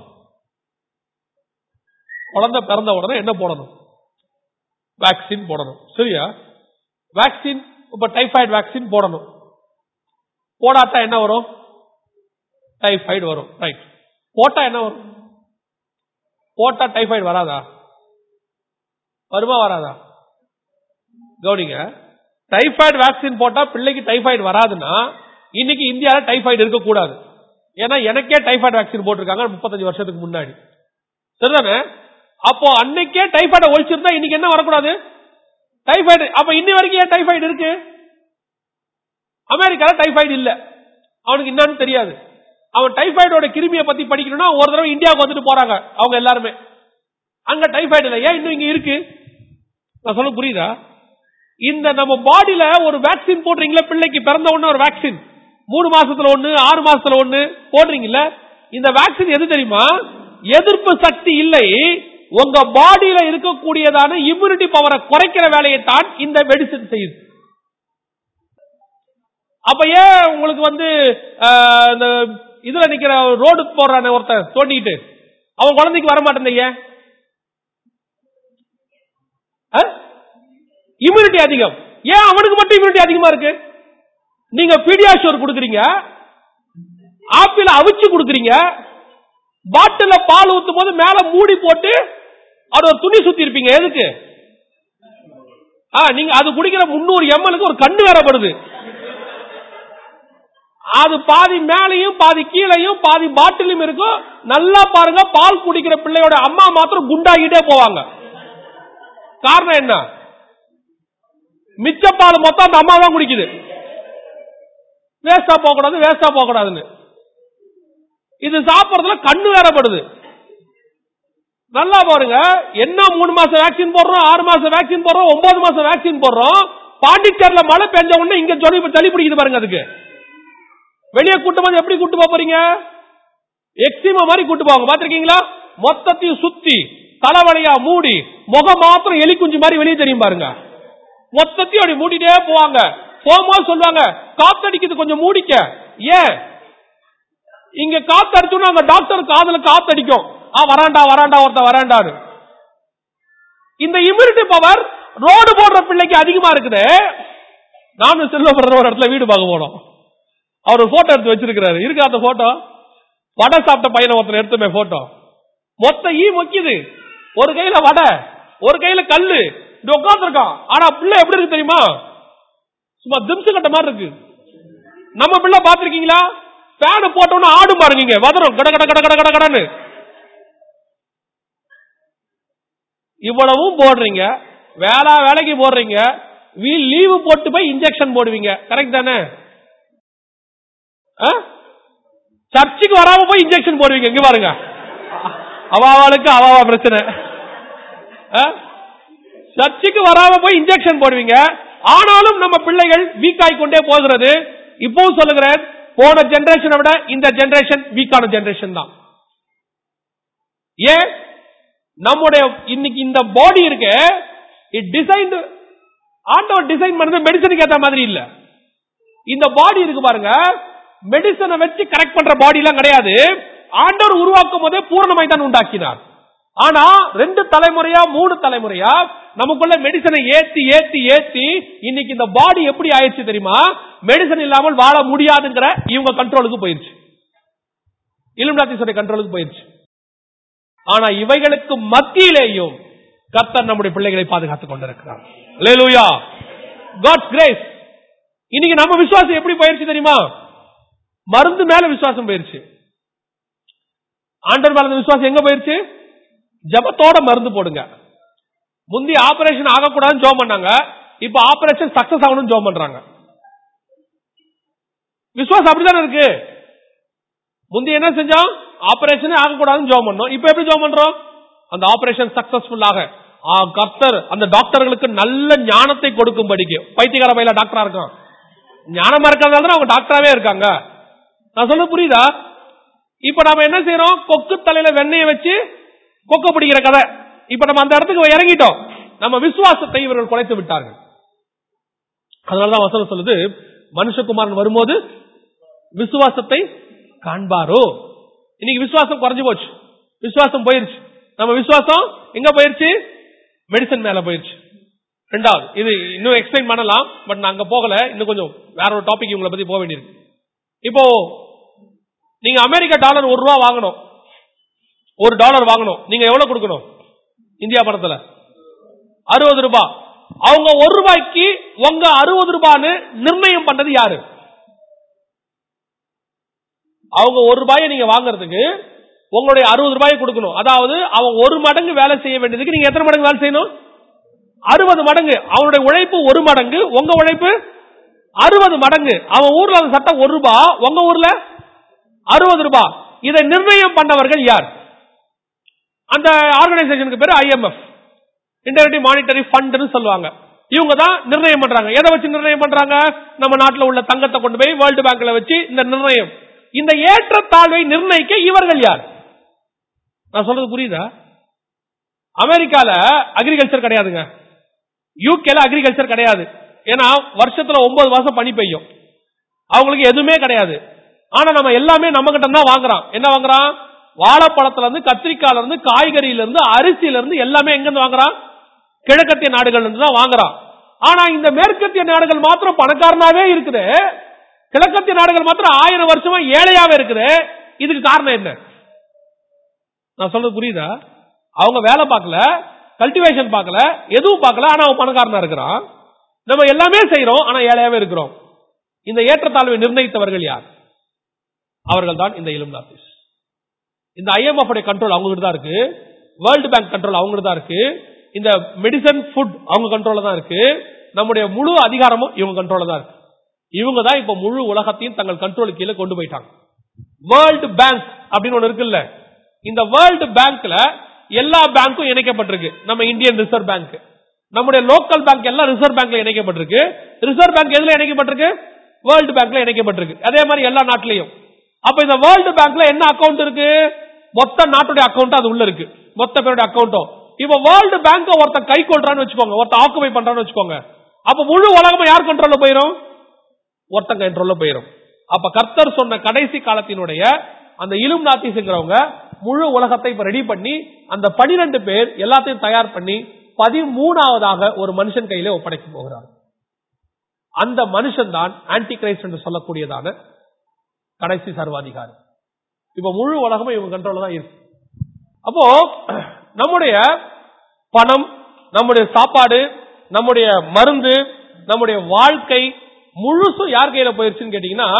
Speaker 1: குழந்தை பிறந்த உடனே என்ன போடணும் வேக்சின் போடணும் சரியா வேக்சின் இப்ப டைபாய்டு வேக்சின் போடணும் போடாட்டா என்ன வரும் டைபாய்டு வரும் ரைட் போட்டா என்ன வரும் போட்டா டைபாய்டு வராதா வருமா வராதா கவனிங்க டைபாய்டு வேக்சின் போட்டா பிள்ளைக்கு டைபாய்டு வராதுன்னா இன்னைக்கு இந்தியாவில் டைபாய்டு இருக்கக்கூடாது ஏன்னா எனக்கே டைபாய்டு வேக்சின் போட்டிருக்காங்க முப்பத்தஞ்சு வருஷத்துக்கு முன்னாடி சரிதானே அப்போ அன்னைக்கே டைபாய்டை ஒழிச்சிருந்தா இன்னைக்கு என்ன வரக்கூடாது டைபாய்டு அப்ப இன்னி வரைக்கும் ஏன் டைபாய்டு இருக்கு அமெரிக்கால டைபாய்டு இல்ல அவனுக்கு என்னன்னு தெரியாது அவன் டைபாய்டோட கிருமியை பத்தி படிக்கணும்னா ஒரு தடவை இந்தியாவுக்கு வந்துட்டு போறாங்க அவங்க எல்லாருமே அங்க டைபாய்டு இல்ல ஏன் இன்னும் இங்க இருக்கு நான் சொல்ல புரியுதா இந்த நம்ம பாடியில ஒரு வேக்சின் போடுறீங்களா பிள்ளைக்கு பிறந்த உடனே ஒரு வேக்சின் மூணு மாசத்துல ஒண்ணு ஆறு மாசத்துல ஒண்ணு போடுறீங்கல்ல இந்த வேக்சின் எது தெரியுமா எதிர்ப்பு சக்தி இல்லை உங்க பாடியில இருக்கக்கூடியதான இம்யூனிட்டி பவரை குறைக்கிற வேலையை தான் இந்த மெடிசின் செய்யுது அப்ப ஏன் உங்களுக்கு வந்து ஆஹ், இந்த இதுல நிக்கிற ரோடு போடுறான ஒருத்தன் தோண்டிட்டு அவன் குழந்தைக்கு வர மாட்டேன் ஏன் இம்யூனிட்டி அதிகம் ஏன் அவனுக்கு மட்டும் இம்யூனிட்டி அதிகமா இருக்கு நீங்க பீடியாஷோர் கொடுக்குறீங்க ஆப்பிள் அவிச்சு கொடுக்குறீங்க பாட்டில பால் ஊத்தும் போது மேல மூடி போட்டு அது ஒரு துணி சுத்தி இருப்பீங்க எதுக்கு ஆ, நீங்க அது குடிக்கிற முன்னூறு எம்எல்க்கு ஒரு கண்ணு வேறப்படுது அது பாதி மேலையும் பாதி கீழையும் பாதி பாட்டிலும் இருக்கும் நல்லா பாருங்க பால் குடிக்கிற பிள்ளையோட அம்மா மாத்திரம் குண்டாகிட்டே போவாங்க காரணம் என்ன மிச்ச பால் மொத்தம் அந்த அம்மா தான் குடிக்குது வேஸ்டா போக கூடாது வேஸ்டா போக கூடாதுன்னு இது சாப்பிடறதுல கண்ணு வேறப்படுது நல்லா பாருங்க என்ன மூணு மாசம் வேக்சின் போடுறோம் ஆறு மாசம் வேக்சின் போடுறோம் ஒன்பது மாசம் வேக்சின் போடுறோம் பாண்டிச்சேரியில மழை பெஞ்ச உடனே இங்க சொல்லி சளி பிடிக்குது பாருங்க அதுக்கு வெளியே கூட்டு வந்து எப்படி கூட்டு போக போறீங்க எக்ஸிமா மாதிரி கூட்டு போவாங்க பாத்திருக்கீங்களா மொத்தத்தையும் சுத்தி தலைவலியா மூடி முகம் மாத்திரம் எலி குஞ்சு மாதிரி வெளியே தெரியும் பாருங்க மொத்தத்தையும் அப்படி மூடிட்டே போவாங்க போகும்போது சொல்லுவாங்க காத்தடிக்குது கொஞ்சம் மூடிக்க ஏன் இங்க காத்து அடிச்சோன்னா அங்க டாக்டர் காதுல காத்து அடிக்கும் ஆ வராண்டா வராண்டா ஒருத்த வராண்டான்னு இந்த இம்யூனிட்டி பவர் ரோடு போடுற பிள்ளைக்கு அதிகமா இருக்குது நானும் செல்வ பிரதர் ஒரு இடத்துல வீடு பார்க்க போனோம் அவர் ஒரு போட்டோ எடுத்து வச்சிருக்கிறாரு இருக்கு அந்த போட்டோ வடை சாப்பிட்ட பையனை ஒருத்தர் எடுத்துமே போட்டோ மொத்த ஈ மொக்கிது ஒரு கையில வடை ஒரு கையில கல்லு இப்படி உட்காந்துருக்கான் ஆனா பிள்ளை எப்படி இருக்கு தெரியுமா சும்மா திம்சு கட்ட மாதிரி இருக்கு நம்ம பிள்ளை பாத்திருக்கீங்களா ஃபேனு போட்டோன்னு ஆடும் பாருங்க இங்க வதரும் கட கட கட கட கட கடன்னு இவ்வளவும் போடுறீங்க வேளா வேலைக்கு போடுறீங்க வீல் லீவு போட்டு போய் இன்ஜெக்ஷன் போடுவீங்க கரெக்ட் தானே ஆ? சர்ச்சுக்கு வராம போய் இன்ஜெக்ஷன் போடுவீங்க இங்க பாருங்க அவாவாளுக்கு அவாவா பிரச்சனை ஆ? சர்ச்சுக்கு வராம போய் இன்ஜெக்ஷன் போடுவீங்க ஆனாலும் நம்ம பிள்ளைகள் வீக் ஆகிக்கொண்டே போகிறது இப்பவும் சொல்லுகிறேன் போன ஜெனரேஷனை விட இந்த ஜெனரேஷன் வீக்கான ஜெனரேஷன் தான் ஏன் நம்முடைய இன்னைக்கு இந்த பாடி இருக்கு இட் டிசைன் ஆண்டவர் டிசைன் பண்ணது மெடிசனுக்கு ஏத்த மாதிரி இல்ல இந்த பாடி இருக்கு பாருங்க மெடிசனை வச்சு கரெக்ட் பண்ற பாடி எல்லாம் கிடையாது ஆண்டவர் உருவாக்கும் போதே பூரணமாய் தான் உண்டாக்கினார் ஆனா ரெண்டு தலைமுறையா மூணு தலைமுறையா நமக்குள்ள மெடிசனை ஏத்தி ஏத்தி ஏத்தி இன்னைக்கு இந்த பாடி எப்படி ஆயிடுச்சு தெரியுமா மெடிசன் இல்லாமல் வாழ முடியாதுங்கிற இவங்க கண்ட்ரோலுக்கு போயிருச்சு இலுமினாத்திஸோட கண்ட்ரோலுக்கு போயிருச்சு ஆனா இவைகளுக்கு மத்தியிலேயும் கர்த்தர் நம்முடைய பிள்ளைகளை பாதுகாத்துக் கொண்டிருக்கிறார் Hallelujah. God's grace இன்னைக்கு நம்ம விசுவாசம் எப்படி போயிருச்சு தெரியுமா மருந்து மேல விசுவாசம் போயிருச்சு ஆண்டர் மேல இருந்த விசுவாசம் எங்க போயிருச்சு ஜபத்தோட மருந்து போடுங்க முந்தி ஆபரேஷன் ஆகக்கூடாதுன்னு ஜோம் பண்ணாங்க இப்ப ஆபரேஷன் சக்சஸ் ஆகணும்னு ஜோம் பண்றாங்க விசுவாசம் அப்படிதானே இருக்கு முந்தி என்ன செஞ்சோம் ஆபரேஷன் ஆகக்கூடாதுன்னு ஜோம் பண்ணோம் இப்ப எப்படி ஜோம் பண்றோம் அந்த ஆபரேஷன் சக்சஸ்ஃபுல்லாக ஆ, கர்த்தர் அந்த டாக்டர்களுக்கு நல்ல ஞானத்தை கொடுக்கும்படிக்கு பைத்தியகார பையில டாக்டரா இருக்கான் ஞானமா இருக்கிறதால தான் அவங்க டாக்டராவே இருக்காங்க நான் சொல்ல புரியுதா இப்ப நாம என்ன செய்யறோம் கொக்கு தலையில வெண்ணெயை வச்சு கொக்க பிடிக்கிற கதை இப்ப நம்ம அந்த இடத்துக்கு இறங்கிட்டோம் நம்ம விசுவாசத்தை இவர்கள் குலைத்து விட்டார்கள் அதனாலதான் வசனம் சொல்லுது மனுஷகுமாரன் வரும்போது விசுவாசத்தை காண்பாரோ இன்னைக்கு விசுவாசம் குறைஞ்சு போச்சு விசுவாசம் போயிருச்சு நம்ம விசுவாசம் எங்க போயிருச்சு மெடிசன் மேல போயிருச்சு ரெண்டாவது இது இன்னும் எக்ஸ்பிளைன் பண்ணலாம் பட் நான் அங்க போகல இன்னும் கொஞ்சம் வேற ஒரு டாபிக் உங்களை பத்தி போக வேண்டியிருக்கு இப்போ நீங்க அமெரிக்கா டாலர் ஒரு ரூபா வாங்கணும் ஒரு டாலர் வாங்கணும் நீங்க எவ்வளவு கொடுக்கணும் இந்தியா பணத்துல அறுபது ரூபாய் அவங்க ஒரு ரூபாய்க்கு உங்க அறுபது ரூபான்னு நிர்ணயம் பண்ணது யாரு அவங்க ஒரு ரூபாயை நீங்க வாங்குறதுக்கு உங்களுடைய அறுபது ரூபாயை கொடுக்கணும் அதாவது அவன் ஒரு மடங்கு வேலை செய்ய வேண்டியதுக்கு நீங்க எத்தனை மடங்கு வேலை செய்யணும் அறுபது மடங்கு அவனுடைய உழைப்பு ஒரு மடங்கு உங்க உழைப்பு அறுபது மடங்கு அவன் ஊர்ல அந்த சட்டம் ஒரு ரூபாய் உங்க ஊர்ல அறுபது ரூபாய் இதை நிர்ணயம் பண்ணவர்கள் யார் அந்த ஆர்கனைசேஷனுக்கு பேரு ஐஎம்எஃப் இன்டர்நெட் மானிட்டரி ஃபண்ட்னு சொல்லுவாங்க இவங்க தான் நிர்ணயம் பண்றாங்க எதை வச்சு நிர்ணயம் பண்றாங்க நம்ம நாட்டில் உள்ள தங்கத்தை கொண்டு போய் வேர்ல்டு பேங்க்ல வச்சு இந்த நிர்ணயம் இந்த ஏற்றத்தாழ்வை நிர்ணயிக்க இவர்கள் யார் நான் சொல்றது புரியுதா அமெரிக்கால அக்ரிகல்ச்சர் கிடையாதுங்க யூகேல அக்ரிகல்ச்சர் கிடையாது ஏன்னா வருஷத்துல ஒன்பது மாசம் பனி பெய்யும் அவங்களுக்கு எதுவுமே கிடையாது ஆனா நம்ம எல்லாமே நம்ம கிட்ட தான் வாங்குறோம் என்ன வாங்குறான் வாழைப்பழத்துல இருந்து கத்திரிக்காயில இருந்து காய்கறியில இருந்து அரிசியில இருந்து எல்லாமே எங்க இருந்து வாங்குறான் கிழக்கத்திய நாடுகள்ல இருந்து தான் வாங்குறான் ஆனா இந்த மேற்கத்திய நாடுகள் மாத்திரம் பணக்காரனாவே இருக்குது கிழக்கத்திய நாடுகள் மாத்திரம் ஆயிரம் வருஷமா ஏழையாவே இருக்குது இதுக்கு காரணம் என்ன நான் சொல்றது புரியுதா அவங்க வேலை பார்க்கல கல்டிவேஷன் பார்க்கல எதுவும் பார்க்கல ஆனா அவன் பணக்காரனா இருக்கிறான் நம்ம எல்லாமே செய்யறோம் ஆனா ஏழையாவே இருக்கிறோம் இந்த ஏற்றத்தாழ்வை நிர்ணயித்தவர்கள் யார் அவர்கள் தான் இந்த இலும் நாட்டிஸ் இந்த ஐஎம்எஃப் கண்ட்ரோல் அவங்க தான் இருக்கு வேர்ல்டு பேங்க் கண்ட்ரோல் அவங்க தான் இருக்கு இந்த மெடிசன் ஃபுட் அவங்க கண்ட்ரோல தான் இருக்கு நம்முடைய முழு அதிகாரமும் இவங்க கண்ட்ரோல தான் இருக்கு இவங்க தான் இப்ப முழு உலகத்தையும் தங்கள் கண்ட்ரோல் கீழே கொண்டு போயிட்டாங்க வேர்ல்டு பேங்க் அப்படின்னு ஒண்ணு இருக்குல்ல இந்த வேர்ல்டு பேங்க்ல எல்லா பேங்க்கும் இணைக்கப்பட்டிருக்கு நம்ம இந்தியன் ரிசர்வ் பேங்க் நம்முடைய லோக்கல் பேங்க் எல்லாம் ரிசர்வ் பேங்க்ல இணைக்கப்பட்டிருக்கு ரிசர்வ் பேங்க் எதுல இணைக்கப்பட்டிருக்கு வேர்ல்டு பேங்க்ல இணைக்கப்பட்டிருக்கு அதே மாதிரி எல்லா நாட்டிலையும் அப்ப இந்த வேர்ல்டு பேங்க்ல என்ன அக்கவுண்ட் இருக்கு மொத்த நாட்டுடைய அக்கவுண்ட் அது உள்ள இருக்கு மொத்த பேருடைய அக்கவுண்ட்டும் இப்ப வேர்ல்டு பேங்க் ஒருத்தன் கை கொள்றான்னு வச்சுக்கோங்க ஒருத்தன் ஆக்குபை பண்றான்னு வச்சுக்கோங்க அப்ப முழு உலகமும் யார் கண்ட்ரோல்ல போயிரும் ஒருத்தன் கண்ட்ரோல்ல போயிரும் அப்ப கர்த்தர் சொன்ன கடைசி காலத்தினுடைய அந்த இலும் நாத்திசுங்கிறவங்க முழு உலகத்தை இப்ப ரெடி பண்ணி அந்த பனிரெண்டு பேர் எல்லாத்தையும் தயார் பண்ணி பதிமூணாவதாக ஒரு மனுஷன் கையில ஒப்படைக்க போகிறார் அந்த மனுஷன் தான் ஆன்டி கிரைஸ்ட் என்று சொல்லக்கூடியதான கடைசி சர்வாதிகாரி இப்ப முழு உலகமும் இவங்க கண்ட்ரோல்ல தான் இருக்கு அப்போ நம்முடைய பணம் நம்முடைய சாப்பாடு நம்முடைய மருந்து நம்முடைய வாழ்க்கை முழுசும் யார் கையில போயிருச்சுன்னு கேட்டீங்கன்னா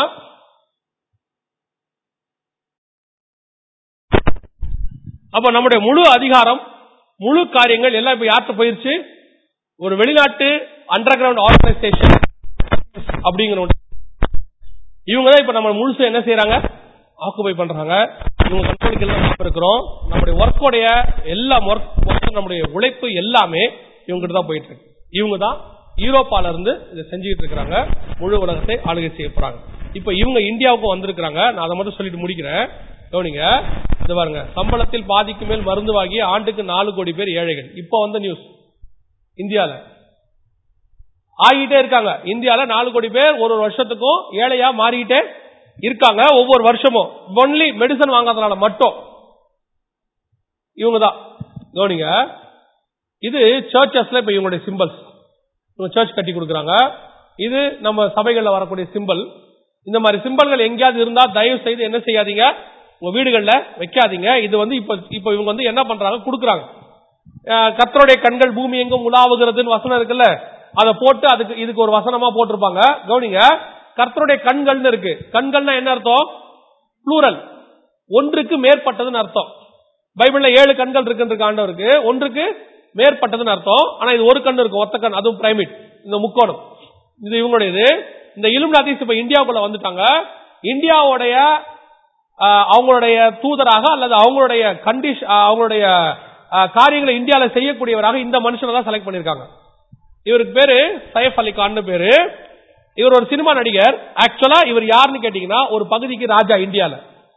Speaker 1: அப்ப நம்முடைய முழு அதிகாரம் முழு காரியங்கள் எல்லாம் இப்ப யார்கிட்ட போயிருச்சு ஒரு வெளிநாட்டு அண்டர் கிரவுண்ட் ஆர்கனைசேஷன் அப்படிங்கிற ஒன்று இவங்க தான் இப்ப நம்ம முழுசு என்ன செய்யறாங்க ஆக்குபை பண்றாங்க இவங்க கண்ட்ரோலுக்கு எல்லாம் நாம இருக்கிறோம் நம்முடைய ஒர்க்கோடைய எல்லா ஒர்க் நம்முடைய உழைப்பு எல்லாமே இவங்க தான் போயிட்டு இருக்கு இவங்க தான் யூரோப்பால இருந்து இதை செஞ்சுக்கிட்டு இருக்கிறாங்க முழு உலகத்தை ஆளுகை செய்ய போறாங்க இப்ப இவங்க இந்தியாவுக்கு வந்திருக்கிறாங்க நான் அதை மட்டும் சொல்லிட்டு முடிக்கிறேன் கவனிங்க இது பாருங்க சம்பளத்தில் பாதிக்கு மேல் மருந்து வாங்கி ஆண்டுக்கு நாலு கோடி பேர் ஏழைகள் இப்ப வந்த நியூஸ் இந்தியால ஆகிட்டே இருக்காங்க இந்தியால நாலு கோடி பேர் ஒரு ஒரு வருஷத்துக்கும் ஏழையா மாறிக்கிட்டே இருக்காங்க ஒவ்வொரு வருஷமும் ஒன்லி மெடிசன் வாங்காதனால மட்டும் இவங்க தான் கவனிங்க இது சர்ச்சஸ்ல இப்ப இவங்களுடைய சிம்பிள்ஸ் இவங்க சர்ச் கட்டி கொடுக்குறாங்க இது நம்ம சபைகள்ல வரக்கூடிய சிம்பிள் இந்த மாதிரி சிம்பிள்கள் எங்கேயாவது இருந்தா தயவு செய்து என்ன செய்யாதீங்க உங்க வீடுகள்ல வைக்காதீங்க இது வந்து இப்ப இப்ப இவங்க வந்து என்ன பண்றாங்க கொடுக்குறாங்க அஹ் கர்த்தருடைய கண்கள் பூமி எங்கும் உலாவுகிறதுன்னு வசனம் இருக்குல்ல அதை போட்டு அதுக்கு இதுக்கு ஒரு வசனமா போட்டிருப்பாங்க கவனிங்க கர்த்தருடைய கண்கள்னு இருக்கு கண்கள்னா என்ன அர்த்தம் ப்ளூரல் ஒன்றுக்கு மேற்பட்டதுன்னு அர்த்தம் பைபிள்ல ஏழு கண்கள் இருக்குன்ற ஆண்டவருக்கு ஒன்றுக்கு மேற்பட்டதுன்னு அர்த்தம் ஆனா இது ஒரு கண் இருக்கும் ஒத்த கண் அதுவும் பிரைமேட் இந்த முக்கோணம் இது இவங்களுடையது இந்த இலுமினாதிஸ் இப்ப இந்தியாவுக்குள்ள வந்துட்டாங்க இந்தியாவுடைய ஆஹ், அவங்களுடைய தூதராக அல்லது அவங்களுடைய கண்டிஷ் அவங்களுடைய ஆஹ், காரியங்களை இந்தியால செய்யக்கூடியவராக இந்த மனுஷனை தான் செலக்ட் பண்ணிருக்காங்க இவருக்கு பேரு சைஃப் அலி கான்னு பேரு இவர் ஒரு சினிமா நடிகர் ஆக்சுவலா இவர் யாருன்னு கேட்டீங்கன்னா ஒரு பகுதிக்கு ராஜா இந்தியால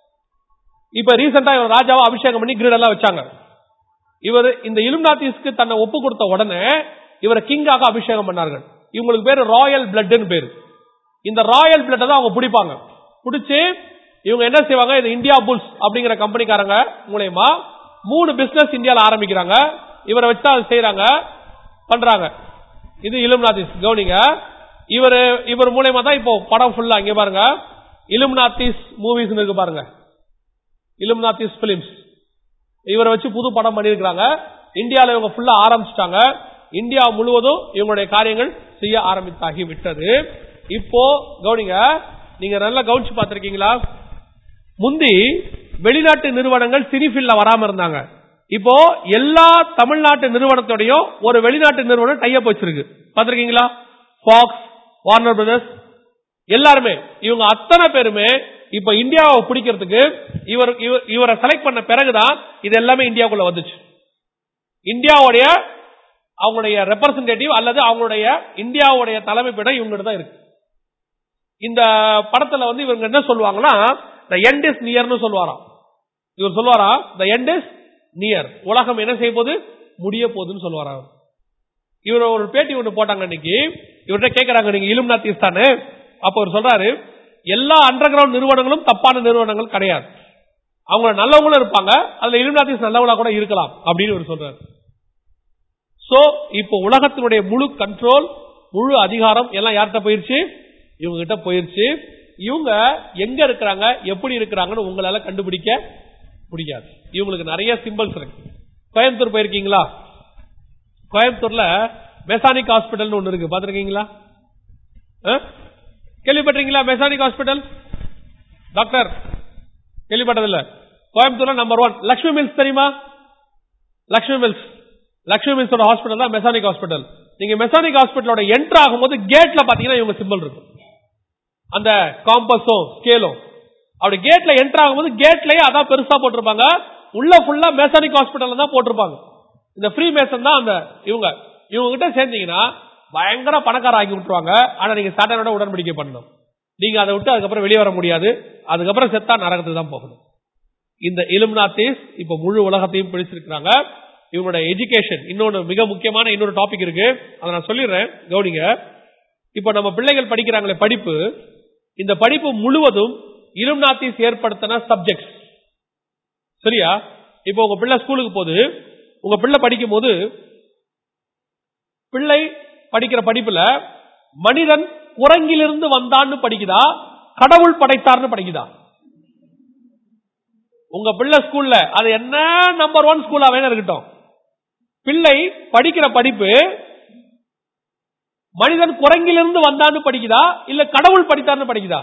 Speaker 1: இப்ப ரீசெண்டா இவர் ராஜாவை அபிஷேகம் பண்ணி கிரீட் எல்லாம் வச்சாங்க இவர் இந்த இலுமினாத்திஸ்க்கு தன்னை ஒப்பு கொடுத்த உடனே இவரை கிங்காக அபிஷேகம் பண்ணார்கள் இவங்களுக்கு பேரு ராயல் பிளட்னு பேரு இந்த ராயல் பிளட் தான் அவங்க பிடிப்பாங்க பிடிச்சு இவங்க என்ன செய்வாங்க இது இந்தியா புல்ஸ் அப்படிங்கிற கம்பெனிக்காரங்க மூலயமா மூணு பிசினஸ் இந்தியால ஆரம்பிக்கிறாங்க இவரை வச்சு அதை செய்யறாங்க பண்றாங்க இது இலுமினாத்திஸ் கவனிங்க இவர் இவர் மூலயமா தான் இப்போ படம் ஃபுல்லா இங்க பாருங்க இலுமினாத்திஸ் மூவிஸ் இருக்கு பாருங்க இலுமினாத்திஸ் பிலிம்ஸ் இவரை வச்சு புது படம் பண்ணிருக்காங்க இந்தியால இவங்க ஃபுல்லா ஆரம்பிச்சிட்டாங்க இந்தியா முழுவதும் இவங்களுடைய காரியங்கள் செய்ய ஆரம்பித்தாகி விட்டது இப்போ கவனிங்க நீங்க நல்லா கவனிச்சு பார்த்திருக்கீங்களா முந்தி வெளிநாட்டு நிறுவனங்கள் சினிஃபில்ல வராம இருந்தாங்க இப்போ எல்லா தமிழ்நாட்டு நிறுவனத்தோடையும் ஒரு வெளிநாட்டு நிறுவனம் டைப் வச்சிருக்கு பாத்திருக்கீங்களா ஃபாக்ஸ் வார்னர் பிரதர்ஸ் எல்லாருமே இவங்க அத்தனை பேருமே இப்ப இந்தியாவை பிடிக்கிறதுக்கு இவர் இவர்- இவரை செலக்ட் பண்ண பிறகுதான் இது எல்லாமே இந்தியாவுக்குள்ள வந்துச்சு இந்தியாவுடைய அவங்களுடைய ரெப்ரசன்டேட்டிவ் அல்லது அவங்களுடைய இந்தியாவுடைய தலைமைப்பிடம் இவங்ககிட்ட தான் இருக்கு இந்த படத்துல வந்து இவங்க என்ன சொல்லுவாங்கன்னா த எண்ட் இஸ் நியர்னு சொல்லுவாராம் இவர் சொல்லுவாராம் த எண்ட் இஸ் நியர் உலகம் என்ன செய்ய போகுது முடிய போகுதுன்னு சொல்லுவாராம் இவர் ஒரு பேட்டி ஒன்று போட்டாங்க இன்னைக்கு இவர்கிட்ட கேட்கறாங்க நீங்க இலுமினாத்திஸ் தானே அப்ப அவர் சொல்றாரு எல்லா அண்டர் கிரவுண்ட் நிறுவனங்களும் தப்பான நிறுவனங்கள் கிடையாது அவங்க நல்லவங்களும் இருப்பாங்க அதுல இலுமினாத்திஸ் நல்லவங்களா கூட இருக்கலாம் அப்படின்னு இவர் சொல்றாரு சோ இப்போ உலகத்தினுடைய முழு கண்ட்ரோல் முழு அதிகாரம் எல்லாம் யார்கிட்ட போயிருச்சு இவங்க கிட்ட போயிருச்சு இவங்க எங்க இருக்கிறாங்க எப்படி இருக்கிறாங்கன்னு உங்களால கண்டுபிடிக்க முடியாது இவங்களுக்கு நிறைய சிம்பிள்ஸ் இருக்கு கோயம்புத்தூர் போயிருக்கீங்களா கோயம்புத்தூர்ல மெசானிக் ஹாஸ்பிட்டல் ஒன்னு இருக்கு பாத்திருக்கீங்களா கேள்விப்பட்டிருக்கீங்களா மெசானிக் ஹாஸ்பிட்டல் டாக்டர் கேள்விப்பட்டதில்ல கோயம்புத்தூர்ல நம்பர் ஒன் லக்ஷ்மி மில்ஸ் தெரியுமா லக்ஷ்மி மில்ஸ் லக்ஷ்மி மில்ஸோட ஹாஸ்பிட்டல் தான் மெசானிக் ஹாஸ்பிட்டல் நீங்க மெசானிக் ஹாஸ்பிட்டலோட என்ட்ரு ஆகும்போது கேட்ல பாத்தீங்கன்னா இவங்க சிம்பிள் இருக்கும் அந்த காம்பஸும் ஸ்கேலும் அப்படி கேட்ல என்டர் ஆகும்போது கேட்லயே அதான் பெருசா போட்டிருப்பாங்க உள்ள ஃபுல்லா மெசானிக் ஹாஸ்பிட்டல் தான் போட்டிருப்பாங்க இந்த ஃப்ரீ மேசன் தான் அந்த இவங்க இவங்க கிட்ட சேர்ந்தீங்கன்னா பயங்கர பணக்கார ஆக்கி விட்டுருவாங்க ஆனா நீங்க சாட்டனோட உடன்படிக்கை பண்ணணும் நீங்க அதை விட்டு அதுக்கப்புறம் வெளியே வர முடியாது அதுக்கப்புறம் செத்தா நரகத்துக்கு தான் போகணும் இந்த இலுமினாத்திஸ் இப்ப முழு உலகத்தையும் பிடிச்சிருக்கிறாங்க இவங்களோட எஜுகேஷன் இன்னொன்னு மிக முக்கியமான இன்னொரு டாபிக் இருக்கு அதை நான் சொல்லிடுறேன் கவுனிங்க இப்ப நம்ம பிள்ளைகள் படிக்கிறாங்களே படிப்பு இந்த படிப்பு முழுவதும் இலுமினாத்திஸ் ஏற்படுத்தின சப்ஜெக்ட் சரியா இப்போ உங்க பிள்ளை ஸ்கூலுக்கு போகுது உங்க பிள்ளை படிக்கும் போது பிள்ளை படிக்கிற படிப்புல மனிதன் குரங்கிலிருந்து வந்தான்னு படிக்குதா கடவுள் படைத்தார்னு படிக்குதா உங்க பிள்ளை ஸ்கூல்ல அது என்ன நம்பர் ஒன் ஸ்கூலா வேணும் இருக்கட்டும் பிள்ளை படிக்கிற படிப்பு மனிதன் குரங்கிலிருந்து வந்தான்னு படிக்குதா இல்ல கடவுள் படித்தார்னு படிக்குதா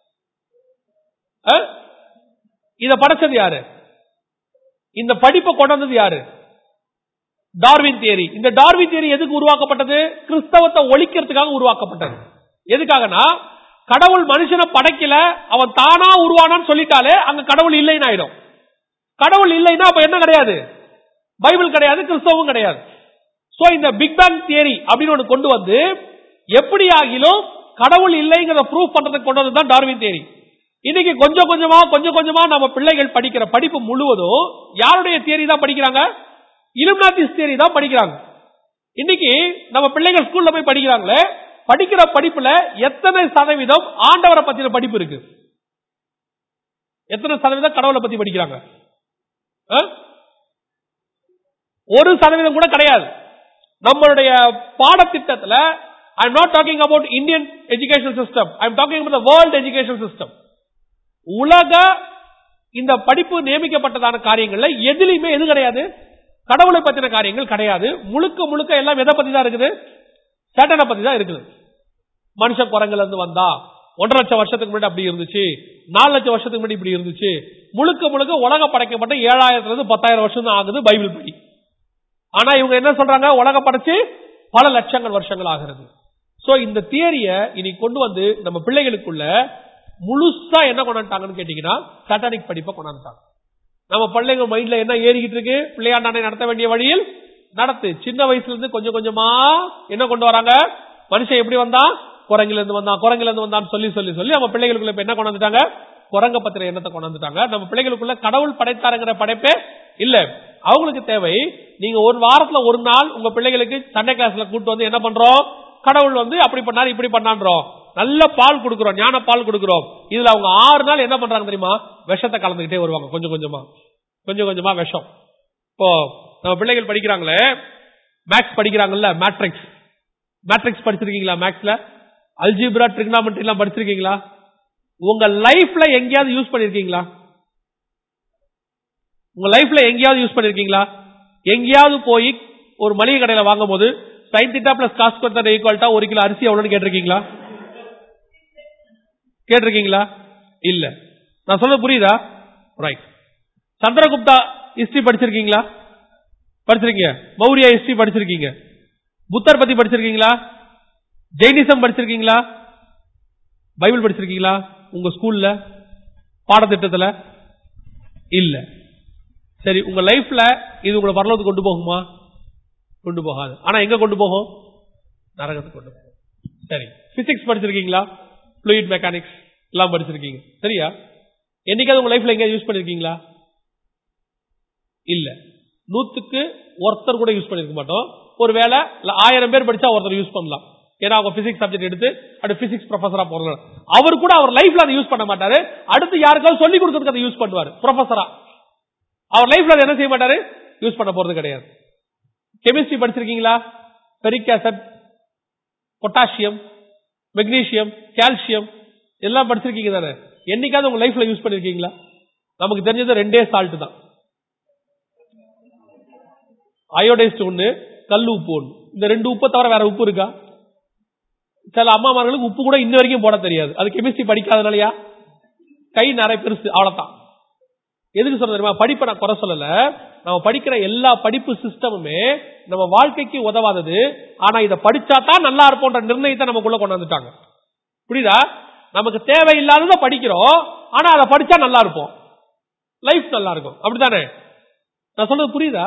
Speaker 1: அஹ்? இத படைச்சது யாரு இந்த படிப்பை கொண்டு வந்தது யாரு டார்வின் தியரி இந்த டார்வின் தியரி எதுக்கு உருவாக்கப்பட்டது கிறிஸ்தவத்தை ஒழிக்கிறதுக்காக உருவாக்கப்பட்டது எதுக்காகனா கடவுள் மனுஷனை படைக்கல அவன் தானா உருவானான்னு சொல்லிட்டாலே அங்க கடவுள் இல்லைன்னு ஆயிடும் கடவுள் இல்லைன்னா அப்ப என்ன கிடையாது பைபிள் கிடையாது கிறிஸ்தவம் கிடையாது சோ இந்த பிக் பேங் தியரி அப்படின்னு ஒன்று கொண்டு வந்து எப்படி ஆகிலும் கடவுள் இல்லைங்கிறத ப்ரூவ் பண்றதுக்கு கொண்டு வந்தது தான் டார்வின் தியரி இன்னைக்கு கொஞ்சம் கொஞ்சமா கொஞ்சம் கொஞ்சமா நம்ம பிள்ளைகள் படிக்கிற படிப்பு முழுவதும் யாருடைய தியரி தான் படிக்கிறாங்க இலுமினாத்திஸ் தியரி தான் படிக்கிறாங்க இன்னைக்கு நம்ம பிள்ளைகள் ஸ்கூல்ல போய் படிக்கிறாங்களே படிக்கிற படிப்புல எத்தனை சதவீதம் ஆண்டவரை பத்தின படிப்பு இருக்கு எத்தனை சதவீதம் கடவுளை பத்தி படிக்கிறாங்க ஆ? ஒரு சதவீதம் கூட கிடையாது நம்மளுடைய பாடத்திட்டத்துல I am not talking about Indian education system I am talking about world education system உலக இந்த படிப்பு நியமிக்கப்பட்டதான காரியங்கள்ல எதுலையுமே எது கிடையாது கடவுளை பத்தின காரியங்கள் கிடையாது முழுக்க முழுக்க எல்லாம் எதை பத்தி தான் இருக்குது சேட்டனை பத்தி தான் இருக்குது மனுஷன் குரங்குல இருந்து வந்தா ஒன்றரை லட்சம் வருஷத்துக்கு முன்னாடி அப்படி இருந்துச்சு நாலு லட்சம் வருஷத்துக்கு முன்னாடி இப்படி இருந்துச்சு முழுக்க முழுக்க உலகம் படைக்கப்பட்ட ஏழாயிரத்துல இருந்து பத்தாயிரம் வருஷம் தான் ஆகுது பைபிள் படி ஆனா இவங்க என்ன சொல்றாங்க உலகம் படைச்சு பல லட்சங்கள் வருஷங்கள் ஆகிறது சோ இந்த தியரிய இனி கொண்டு வந்து நம்ம பிள்ளைகளுக்குள்ள முழுசா என்ன கொண்டாண்டாங்கன்னு கேட்டீங்கன்னா சட்டானிக் படிப்பை கொண்டாந்துட்டாங்க நம்ம பிள்ளைங்க மைண்ட்ல என்ன ஏறிக்கிட்டு இருக்கு பிள்ளையாண்டானை நடத்த வேண்டிய வழியில் நடத்து சின்ன வயசுல இருந்து கொஞ்சம் கொஞ்சமா என்ன கொண்டு வராங்க மனுஷன் எப்படி வந்தான் குரங்கில இருந்து வந்தான் குரங்கில இருந்து வந்தான்னு சொல்லி சொல்லி சொல்லி நம்ம பிள்ளைகளுக்குள்ள இப்ப என்ன கொண்டாந்துட்டாங்க குரங்க பத்திர எண்ணத்தை கொண்டாந்துட்டாங்க நம்ம பிள்ளைகளுக்குள்ள கடவுள் படைத்தாருங்கிற படைப்பே இல்ல அவங்களுக்கு தேவை நீங்க ஒரு வாரத்துல ஒரு நாள் உங்க பிள்ளைகளுக்கு சண்டே கிளாஸ்ல கூட்டு வந்து என்ன பண்றோம் கடவுள் வந்து அப்படி பண்ணாரு இப்படி பண்ணான்றோம் நல்ல பால் கொடுக்கிறோம் ஞான பால் கொடுக்கிறோம் இதுல அவங்க ஆறு நாள் என்ன பண்றாங்க தெரியுமா விஷத்தை கலந்துகிட்டே வருவாங்க கொஞ்சம் கொஞ்சமா கொஞ்சம் கொஞ்சமா விஷம் இப்போ நம்ம பிள்ளைகள் படிக்கிறாங்களே மேக்ஸ் படிக்கிறாங்கல்ல மேட்ரிக்ஸ் மேட்ரிக்ஸ் படிச்சிருக்கீங்களா மேக்ஸ்ல அல்ஜிப்ரா ட்ரிக்னாமெட்ரி எல்லாம் படிச்சிருக்கீங்களா உங்க லைஃப்ல எங்கேயாவது யூஸ் பண்ணிருக்கீங்களா உங்க லைஃப்ல எங்கேயாவது யூஸ் பண்ணிருக்கீங்களா எங்கேயாவது போய் ஒரு மளிகை கடையில வாங்கும் போது சைன் திட்டா பிளஸ் காசு கொடுத்த ஈக்குவல்ட்டா ஒரு கிலோ அரிசி எவ்வளவுன்னு கேட்டிருக்கீங்களா கேட்டிருக்கீங்களா இல்ல நான் சொல்றது புரியுதா ரைட் சந்திரகுப்தா ஹிஸ்டரி படிச்சிருக்கீங்களா படிச்சிருக்கீங்க மௌரியா ஹிஸ்டரி படிச்சிருக்கீங்க புத்தர் பத்தி படிச்சிருக்கீங்களா ஜெயினிசம் படிச்சிருக்கீங்களா பைபிள் படிச்சிருக்கீங்களா உங்க ஸ்கூல்ல பாடத்திட்டத்துல இல்ல சரி உங்க லைஃப்ல இது உங்களை பரலோகத்துக்கு கொண்டு போகுமா கொண்டு போகாது ஆனா எங்க கொண்டு போகும் நரகத்துக்கு கொண்டு போகும் சரி பிசிக்ஸ் படிச்சிருக்கீங்களா fluid மெக்கானிக்ஸ் எல்லாம் படிச்சிருக்கீங்க சரியா என்னைக்காவது உங்க லைஃப்ல எங்கேயாவது யூஸ் பண்ணிருக்கீங்களா இல்ல நூத்துக்கு ஒருத்தர் கூட யூஸ் பண்ணிருக்க மாட்டோம் ஒருவேளை இல்ல ஆயிரம் பேர் படிச்சா ஒருத்தர் யூஸ் பண்ணலாம் ஏன்னா அவங்க பிசிக்ஸ் சப்ஜெக்ட் எடுத்து அது பிசிக்ஸ் ப்ரொஃபஸரா போறாங்க அவர் கூட அவர் லைஃப்ல அதை யூஸ் பண்ண மாட்டாரு அடுத்து யாருக்காவது சொல்லி கொடுக்கறதுக்கு அதை யூஸ் பண்ணுவார் ப்ரொஃபஸரா அவர் லைஃப்ல அதை என்ன செய்ய மாட்டாரு யூஸ் பண்ண போறது கிடையாது கெமிஸ்ட்ரி படிச்சிருக்கீங்களா ferric acid potassium magnesium calcium எல்லாம் படிச்சிருக்கீங்க தானே என்னைக்காவது உங்க லைஃப்ல யூஸ் பண்ணிருக்கீங்களா நமக்கு தெரிஞ்சது ரெண்டே சால்ட் தான் அயோடைஸ்ட் ஒண்ணு கல் உப்பு ஒண்ணு இந்த ரெண்டு உப்பை தவிர வேற உப்பு இருக்கா சில அம்மாமார்களுக்கு உப்பு கூட இன்ன வரைக்கும் போட தெரியாது அது கெமிஸ்ட்ரி படிக்காதனாலயா கை நிறைய பெருசு அவ்வளவுதான் எதுக்கு சொல்ற தெரியுமா படிப்பை நான் குறை சொல்லல நம்ம படிக்கிற எல்லா படிப்பு சிஸ்டமுமே நம்ம வாழ்க்கைக்கு உதவாதது ஆனா இதை படிச்சா தான் நல்லா இருப்போன்ற நிர்ணயத்தை நமக்குள்ள கொண்டு வந்துட்டாங்க புரியுதா நமக்கு தேவையில்லாததை படிக்கிறோம் ஆனா அதை படிச்சா நல்லா இருப்போம் லைஃப் நல்லா இருக்கும் அப்படித்தானே நான் சொல்றது புரியுதா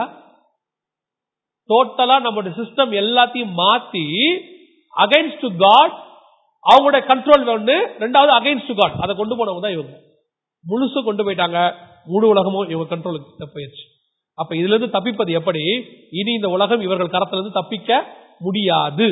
Speaker 1: டோட்டலா நம்மளுடைய சிஸ்டம் எல்லாத்தையும் மாத்தி அகைன்ஸ்ட் டு காட் அவங்களுடைய கண்ட்ரோல் ஒண்ணு ரெண்டாவது அகைன்ஸ்ட் டு காட் அதை கொண்டு போனவங்க தான் இவங்க முழுசு கொண்டு போயிட்டாங்க முழு உலகமும் இவங்க கண்ட்ரோலுக்கு போயிடுச்சு அப்ப இதுல இருந்து தப்பிப்பது எப்படி இனி இந்த உலகம் இவர்கள் கரத்திலிருந்து தப்பிக்க முடியாது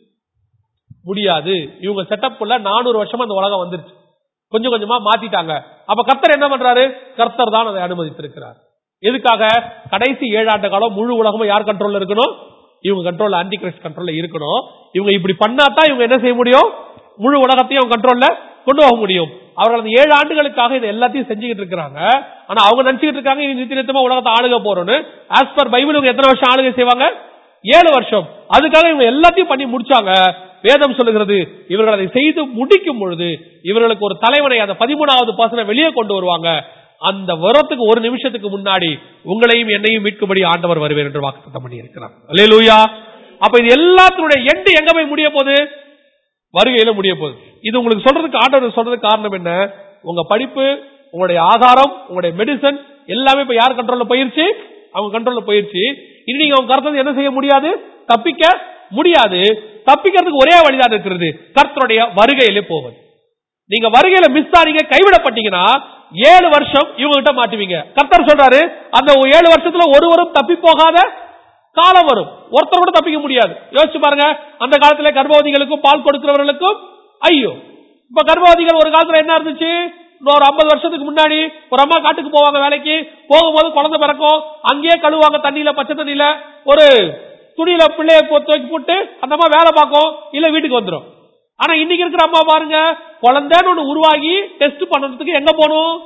Speaker 1: முடியாது இவங்க செட்டப் குள்ள நானூறு வருஷமா அந்த உலகம் வந்துருச்சு கொஞ்சம் கொஞ்சமா மாத்திட்டாங்க அப்ப கர்த்தர் என்ன பண்றாரு கர்த்தர் தான் அதை அனுமதித்திருக்கிறார் எதுக்காக கடைசி ஏழாண்டு காலம் முழு உலகமும் யார் கண்ட்ரோல்ல இருக்கணும் இவங்க கண்ட்ரோல்ல ஆன்டி கிரைஸ்ட் கண்ட்ரோல்ல இருக்கணும் இவங்க இப்படி பண்ணாதான் இவங்க என்ன செய்ய முடியும் முழு உலகத்தையும் கண்ட்ரோல்ல கொண்டு போக முடியும் அவர்கள் அந்த ஏழு ஆண்டுகளுக்காக இதை எல்லாத்தையும் செஞ்சுக்கிட்டு இருக்காங்க ஆனா அவங்க நினைச்சுக்கிட்டு இருக்காங்க இனி நித்திய நித்தமா உலகத்தை ஆளுக போறோம்னு ஆஸ் பர் பைபிள் இவங்க எத்தனை வருஷம் ஆளுகை செய்வாங்க ஏழு வருஷம் அதுக்காக இவங்க எல்லாத்தையும் பண்ணி முடிச்சாங்க வேதம் சொல்லுகிறது இவர்கள் அதை செய்து முடிக்கும் பொழுது இவர்களுக்கு ஒரு தலைவனை அந்த பதிமூணாவது பாசனை வெளியே கொண்டு வருவாங்க அந்த வரத்துக்கு ஒரு நிமிஷத்துக்கு முன்னாடி உங்களையும் என்னையும் மீட்கும்படி ஆண்டவர் வருவேன் என்று வாக்குத்தம் பண்ணி இருக்கிறார் அல்லேலூயா அப்ப இது எல்லாத்தினுடைய எண்டு எங்க போய் முடிய போகுது வருகையில முடிய போகுது இது உங்களுக்கு சொல்றதுக்கு ஆண்டவர் சொல்றதுக்கு காரணம் என்ன உங்க படிப்பு உங்களுடைய ஆதாரம் உங்களுடைய மெடிசன் எல்லாமே இப்ப யார் கண்ட்ரோல்ல போயிருச்சு அவங்க கண்ட்ரோல்ல போயிருச்சு இனி நீங்க அவங்க கருத்தது என்ன செய்ய முடியாது தப்பிக்க முடியாது தப்பிக்கிறதுக்கு ஒரே வழிதான் இருக்கிறது கர்த்தருடைய வருகையிலே போவது நீங்க வருகையில மிஸ் ஆனீங்க கைவிடப்பட்டீங்கன்னா ஏழு வருஷம் இவங்க கிட்ட மாட்டுவீங்க கர்த்தர் சொல்றாரு அந்த ஏழு வருஷத்துல ஒருவரும் தப்பி போகாத காலம் வரும் ஒருத்தர் கூட தப்பிக்க முடியாது யோசிச்சு பாருங்க அந்த காலத்துல கர்ப்பவதிகளுக்கும் பால் கொடுக்கிறவர்களுக்கும் ஐயோ இப்ப கர்ப்பவதிகள் ஒரு காலத்துல என்ன இருந்துச்சு ஒரு ஐம்பது வருஷத்துக்கு முன்னாடி ஒரு அம்மா காட்டுக்கு போவாங்க வேலைக்கு போகும்போது குழந்தை பிறக்கும் அங்கேயே கழுவாங்க தண்ணியில பச்சை தண்ணியில ஒரு துணியில பிள்ளைய போ- தூக்கி போட்டு அந்த அம்மா வேலை பார்க்கும் இல்ல வீட்டுக்கு வந்துடும் ஆனா இன்னைக்கு இருக்கிற அம்மா பாருங்க குழந்தைன்னு ஒண்ணு உருவாகி டெஸ்ட் பண்றதுக்கு எங்க போகணும்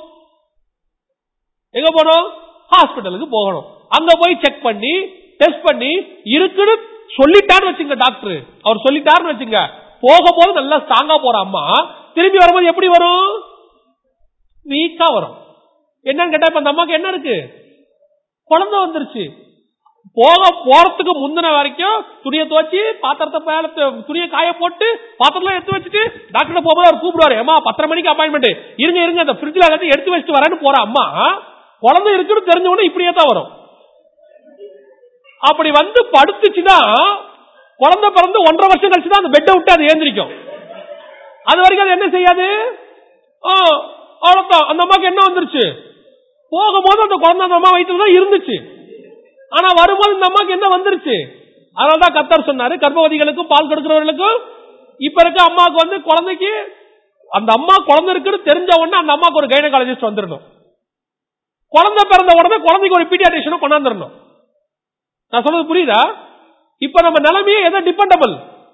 Speaker 1: எங்க போகணும் ஹாஸ்பிட்டலுக்கு போகணும் அங்க போய் செக் பண்ணி டெஸ்ட் பண்ணி இருக்குன்னு சொல்லிட்டாருன்னு வச்சுங்க டாக்டர் அவர் சொல்லிட்டாருன்னு வச்சுங்க போகும்போது நல்லா ஸ்ட்ராங்கா போற அம்மா திரும்பி வரும்போது எப்படி வரும் வீக்கா வரும் என்னன்னு கேட்டா இப்ப அந்த அம்மாக்கு என்ன இருக்கு குழந்தை வந்துருச்சு போக போறதுக்கு முந்தின வரைக்கும் துணியை துவச்சி பாத்திரத்தை மேல து- துணியை காய போட்டு பாத்திரத்துல எடுத்து வச்சுட்டு டாக்டர் போகும்போது அவர் கூப்பிடுவாரு அம்மா பத்தரை மணிக்கு அப்பாயின்மெண்ட் இருங்க இருங்க அந்த ஃப்ரிட்ஜ்ல எல்லாத்தையும் எடுத்து வச்சுட்டு வரேன்னு போற அம்மா குழந்தை இருக்குன்னு தெரிஞ்ச உடனே இப்படியே தான் வரும் அப்படி வந்து படுத்துச்சுன்னா குழந்தை பிறந்து ஒன்றரை வருஷம் கழிச்சு தான் அந்த பெட்டை விட்டு அது ஏந்திரிக்கும் அது வரைக்கும் அது என்ன செய்யாது ஆ, அவ்வளவுதான் அந்த அம்மாக்கு என்ன வந்துருச்சு போகும்போது அந்த குழந்தை அந்த அம்மா வயிற்றுல தான் இருந்துச்சு ஆனா வரும்போது இந்த அம்மாக்கு என்ன வந்துருச்சு அதனாலதான் கத்தர் சொன்னாரு கர்ப்பவதிகளுக்கும் பால் கொடுக்கிறவர்களுக்கும் இப்ப இருக்க அம்மாவுக்கு வந்து குழந்தைக்கு அந்த அம்மா குழந்தை இருக்குன்னு தெரிஞ்ச உடனே அந்த அம்மாக்கு ஒரு கைனகாலஜிஸ்ட் வந்துடணும் குழந்தை பிறந்த உடனே குழந்தைக்கு ஒரு பீடியாட்ரிஷனும் கொண்டாந்துடணும் நான் சொல்றது புரியுதா இப்ப நம்ம நிலைமையே எதை dependable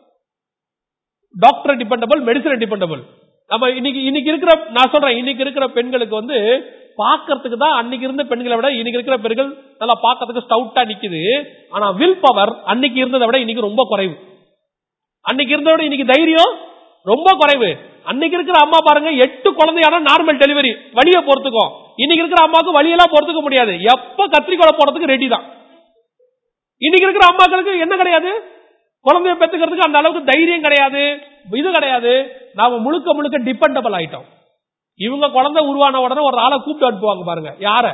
Speaker 1: doctor dependable medicine dependable நம்ம இன்னைக்கு இன்னைக்கு இருக்கிற நான் சொல்றேன் இன்னைக்கு இருக்கிற பெண்களுக்கு வந்து பார்க்கறதுக்கு தான் அன்னைக்கு இருந்த பெண்களை விட இன்னைக்கு இருக்கிற பெண்கள் நல்லா பார்க்கறதுக்கு ஸ்டவுட்டா நிக்குது ஆனா வில் பவர் அன்னைக்கு இருந்ததை விட இன்னைக்கு ரொம்ப குறைவு அன்னைக்கு இருந்ததை விட இன்னைக்கு தைரியம் ரொம்ப குறைவு அன்னைக்கு இருக்கிற அம்மா பாருங்க எட்டு குழந்தையான நார்மல் டெலிவரி வழிய போறதுக்கும் இன்னைக்கு இருக்கிற அம்மாவுக்கு வழியெல்லாம் பொறுத்துக்க முடியாது எப்ப கத்திரிக்கோளை போறதுக்கு ரெடி தான் இன்னைக்கு இருக்கிற அம்மாக்களுக்கு என்ன கிடையாது குழந்தைய பெத்துக்கிறதுக்கு அந்த அளவுக்கு தைரியம் கிடையாது இது கிடையாது நாம முழுக்க முழுக்க டிபெண்டபிள் ஆயிட்டோம் இவங்க குழந்தை உருவான உடனே ஒரு ஆளை கூப்பிட்டு அனுப்புவாங்க பாருங்க யார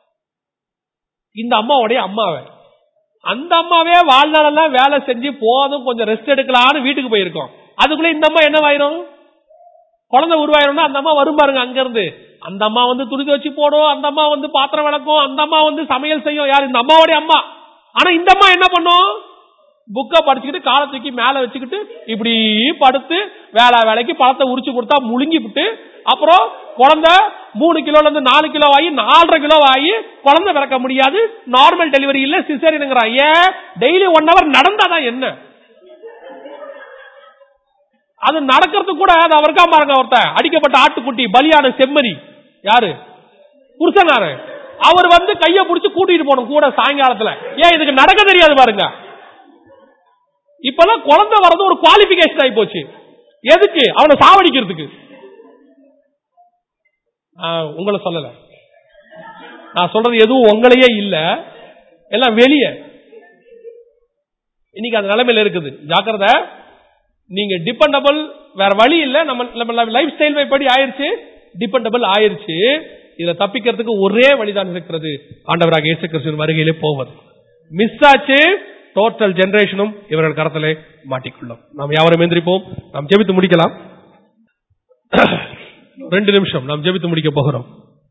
Speaker 1: இந்த அம்மாவுடைய அம்மாவை அந்த அம்மாவே வாழ்நாளெல்லாம் வேலை செஞ்சு போதும் கொஞ்சம் ரெஸ்ட் எடுக்கலாம்னு வீட்டுக்கு போயிருக்கோம் அதுக்குள்ள இந்த அம்மா என்னவாயிரும் குழந்தை உருவாயிரும்னா அந்த அம்மா வரும் பாருங்க அங்க இருந்து அந்த அம்மா வந்து துணி வச்சு போடும் அந்த அம்மா வந்து பாத்திரம் விளக்கும் அந்த அம்மா வந்து சமையல் செய்யும் யார் இந்த அம்மாவுடைய அம்மா ஆனா இந்த அம்மா என்ன பண்ணும் புக்கை படிச்சுக்கிட்டு காலை தூக்கி மேல வச்சுக்கிட்டு இப்படி படுத்து வேலை வேலைக்கு பழத்தை உரிச்சு கொடுத்தா முழுங்கி விட்டு அப்புறம் குழந்தை மூணு கிலோல இருந்து நாலு கிலோ ஆகி நாலரை கிலோ ஆகி குழந்தை பிறக்க முடியாது நார்மல் டெலிவரி இல்ல சிசேரியனுங்கிறான் ஏன் டெய்லி ஒன் ஹவர் நடந்தாதான் என்ன அது நடக்கிறதுக்கு கூட அது அவருக்கா பாருங்க ஒருத்தன் அடிக்கப்பட்ட ஆட்டுக்குட்டி பலியான செம்மறி யாரு புருஷனாரு அவர் வந்து கைய புடிச்சு கூட்டிட்டு போகணும் கூட சாயங்காலத்துல ஏன் இதுக்கு நடக்க தெரியாது பாருங்க இப்பெல்லாம் குழந்தை வர்றது ஒரு குவாலிபிகேஷன் ஆகி போச்சு எதுக்கு அவனை சாவடிக்கிறதுக்கு ஆஹ், உங்களை சொல்லல நான் சொல்றது எதுவும் உங்களையே இல்ல எல்லாம் வெளியே இன்னைக்கு அந்த நிலைமையில இருக்குது ஜாக்கிரதை நீங்க டிபெண்டபிள் வேற வழி இல்ல நம்ம நம்ம லைஃப் ஸ்டைல் படி ஆயிருச்சு டிபெண்டபிள் ஆயிருச்சு இதுல தப்பிக்கிறதுக்கு ஒரே வழிதான் இருக்கிறது ஆண்டவராக இயேசு கிறிஸ்துவின் வருகையிலே போவது மிஸ் ஆச்சு டோட்டல் ஜெனரேஷனும் இவர்கள் கரத்திலே மாட்டிக்கொள்ளும் நாம் யாவரும் எந்திரிப்போம் நாம் ஜெபித்து முடிக்கலாம் ரெண்டு நிமிஷம் நாம் ஜெபித்து முடிக்க போகிறோம்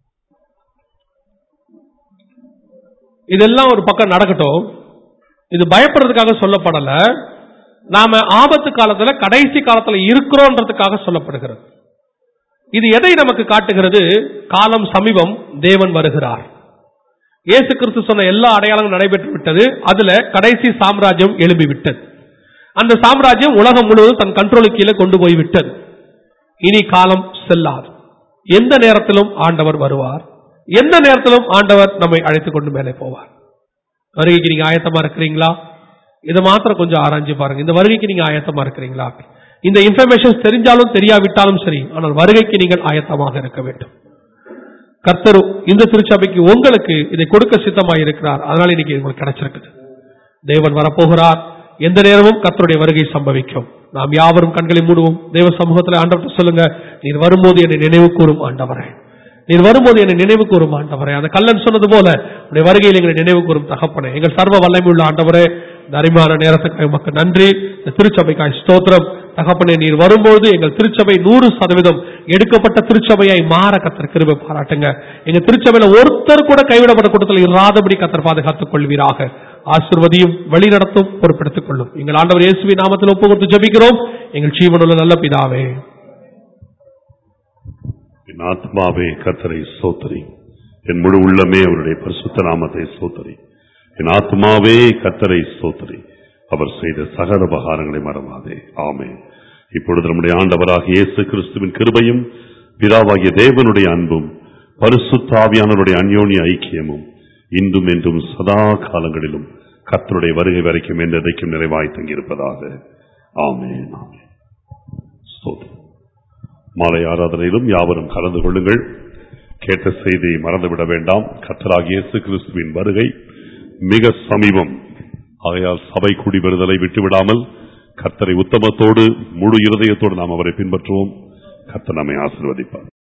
Speaker 1: இதெல்லாம் ஒரு பக்கம் நடக்கட்டும் இது பயப்படுறதுக்காக சொல்லப்படல நாம ஆபத்து காலத்துல கடைசி காலத்துல இருக்கிறோன்றதுக்காக சொல்லப்படுகிறது இது எதை நமக்கு காட்டுகிறது காலம் சமீபம் தேவன் வருகிறார் இயேசு கிறிஸ்து சொன்ன எல்லா அடையாளங்களும் நடைபெற்று விட்டது அதுல கடைசி சாம்ராஜ்யம் எழும்பி விட்டது அந்த சாம்ராஜ்யம் உலகம் முழுவதும் தன் கண்ட்ரோலுக்கு கீழே கொண்டு போய் விட்டது இனி காலம் செல்லாது எந்த நேரத்திலும் ஆண்டவர் வருவார் எந்த நேரத்திலும் ஆண்டவர் நம்மை அழைத்துக் கொண்டு மேலே போவார் வருகைக்கு நீங்க ஆயத்தமா இருக்கிறீங்களா இதை மாத்திரம் கொஞ்சம் ஆராய்ஞ்சு பாருங்க இந்த வருகைக்கு நீங்க ஆயத்தமா இருக்கிறீங்களா இந்த இன்ஃபர்மேஷன் தெரிஞ்சாலும் தெரியாவிட்டாலும் சரி ஆனால் வருகைக்கு நீங்கள் ஆயத்தமாக இருக்க வேண்டும் கர்த்தர் இந்த திருச்சபைக்கு உங்களுக்கு இதை கொடுக்க சித்தமாக இருக்கிறார் அதனால இன்னைக்கு உங்களுக்கு கிடைச்சிருக்குது தேவன் வரப்போகிறார் எந்த நேரமும் கர்த்தருடைய வருகை சம்பவிக்கும் நாம் யாவரும் கண்களை மூடுவோம் தேவ சமூகத்தில் ஆண்டவர்கிட்ட சொல்லுங்க நீர் வரும்போது என்னை நினைவு கூறும் ஆண்டவரே நீர் வரும்போது என்னை நினைவு கூறும் ஆண்டவரே அந்த கல்லன் சொன்னது போல உடைய வருகையில் எங்களை நினைவு கூறும் தகப்பனே எங்கள் சர்வ வல்லமை உள்ள ஆண்டவரே இந்த அருமையான நேரத்துக்கு உமக்கு நன்றி இந்த திருச்சபைக்காய் ஸ்தோத்திரம் தகப்பனே நீர் வரும்போது எங்கள் திருச்சபை நூறு சதவீதம் எடுக்கப்பட்ட திருச்சபையாய் மாற கத்தர் கிருபை பாராட்டுங்க எங்க திருச்சபையில ஒருத்தர் கூட கைவிடப்பட்ட கூட்டத்தில் இராதபடி கத்தர் பாதுகாத்துக் கொள்வீராக ஆசிர்வதியும் வழிநடத்தும் பொறுப்பெடுத்துக் கொள்ளும் எங்கள் ஆண்டவர் இயேசுவின் நாமத்தில் ஒப்பு கொடுத்து ஜெபிக்கிறோம் எங்கள் ஜீவனுள்ள நல்ல பிதாவே
Speaker 2: என் ஆத்மாவே கத்தரை சோத்தரி என் முழு உள்ளமே அவருடைய பரிசுத்த நாமத்தை சோத்தரி என் ஆத்மாவே கத்தரை சோத்தரி அவர் செய்த சகல உபகாரங்களை மறவாதே ஆமே இப்பொழுது நம்முடைய ஆண்டவராக இயேசு கிறிஸ்துவின் கிருபையும் பிதாவாகிய தேவனுடைய அன்பும் பரிசுத்தாவியானவருடைய அந்யோன்ய ஐக்கியமும் இன்றும் என்றும் சதா காலங்களிலும் கர்த்தருடைய வருகை வரைக்கும் என்றதைக்கும் நிறைவாய் தங்கியிருப்பதாக ஆமென் ஆமென் ஸ்தோத்திரம். மாலை ஆராதனையிலும் யாவரும் கலந்து கொள்ளுங்கள் கேட்ட செய்தியை மறந்துவிட வேண்டாம் கர்த்தராகிய இயேசு கிறிஸ்துவின் வருகை மிக சமீபம் ஆகையால் சபை கூடி வருதலை விட்டுவிடாமல் கர்த்தரை உத்தமத்தோடு முழு இருதயத்தோடு நாம் அவரை பின்பற்றுவோம் கர்த்தர் நம்மை ஆசீர்வதிப்பார்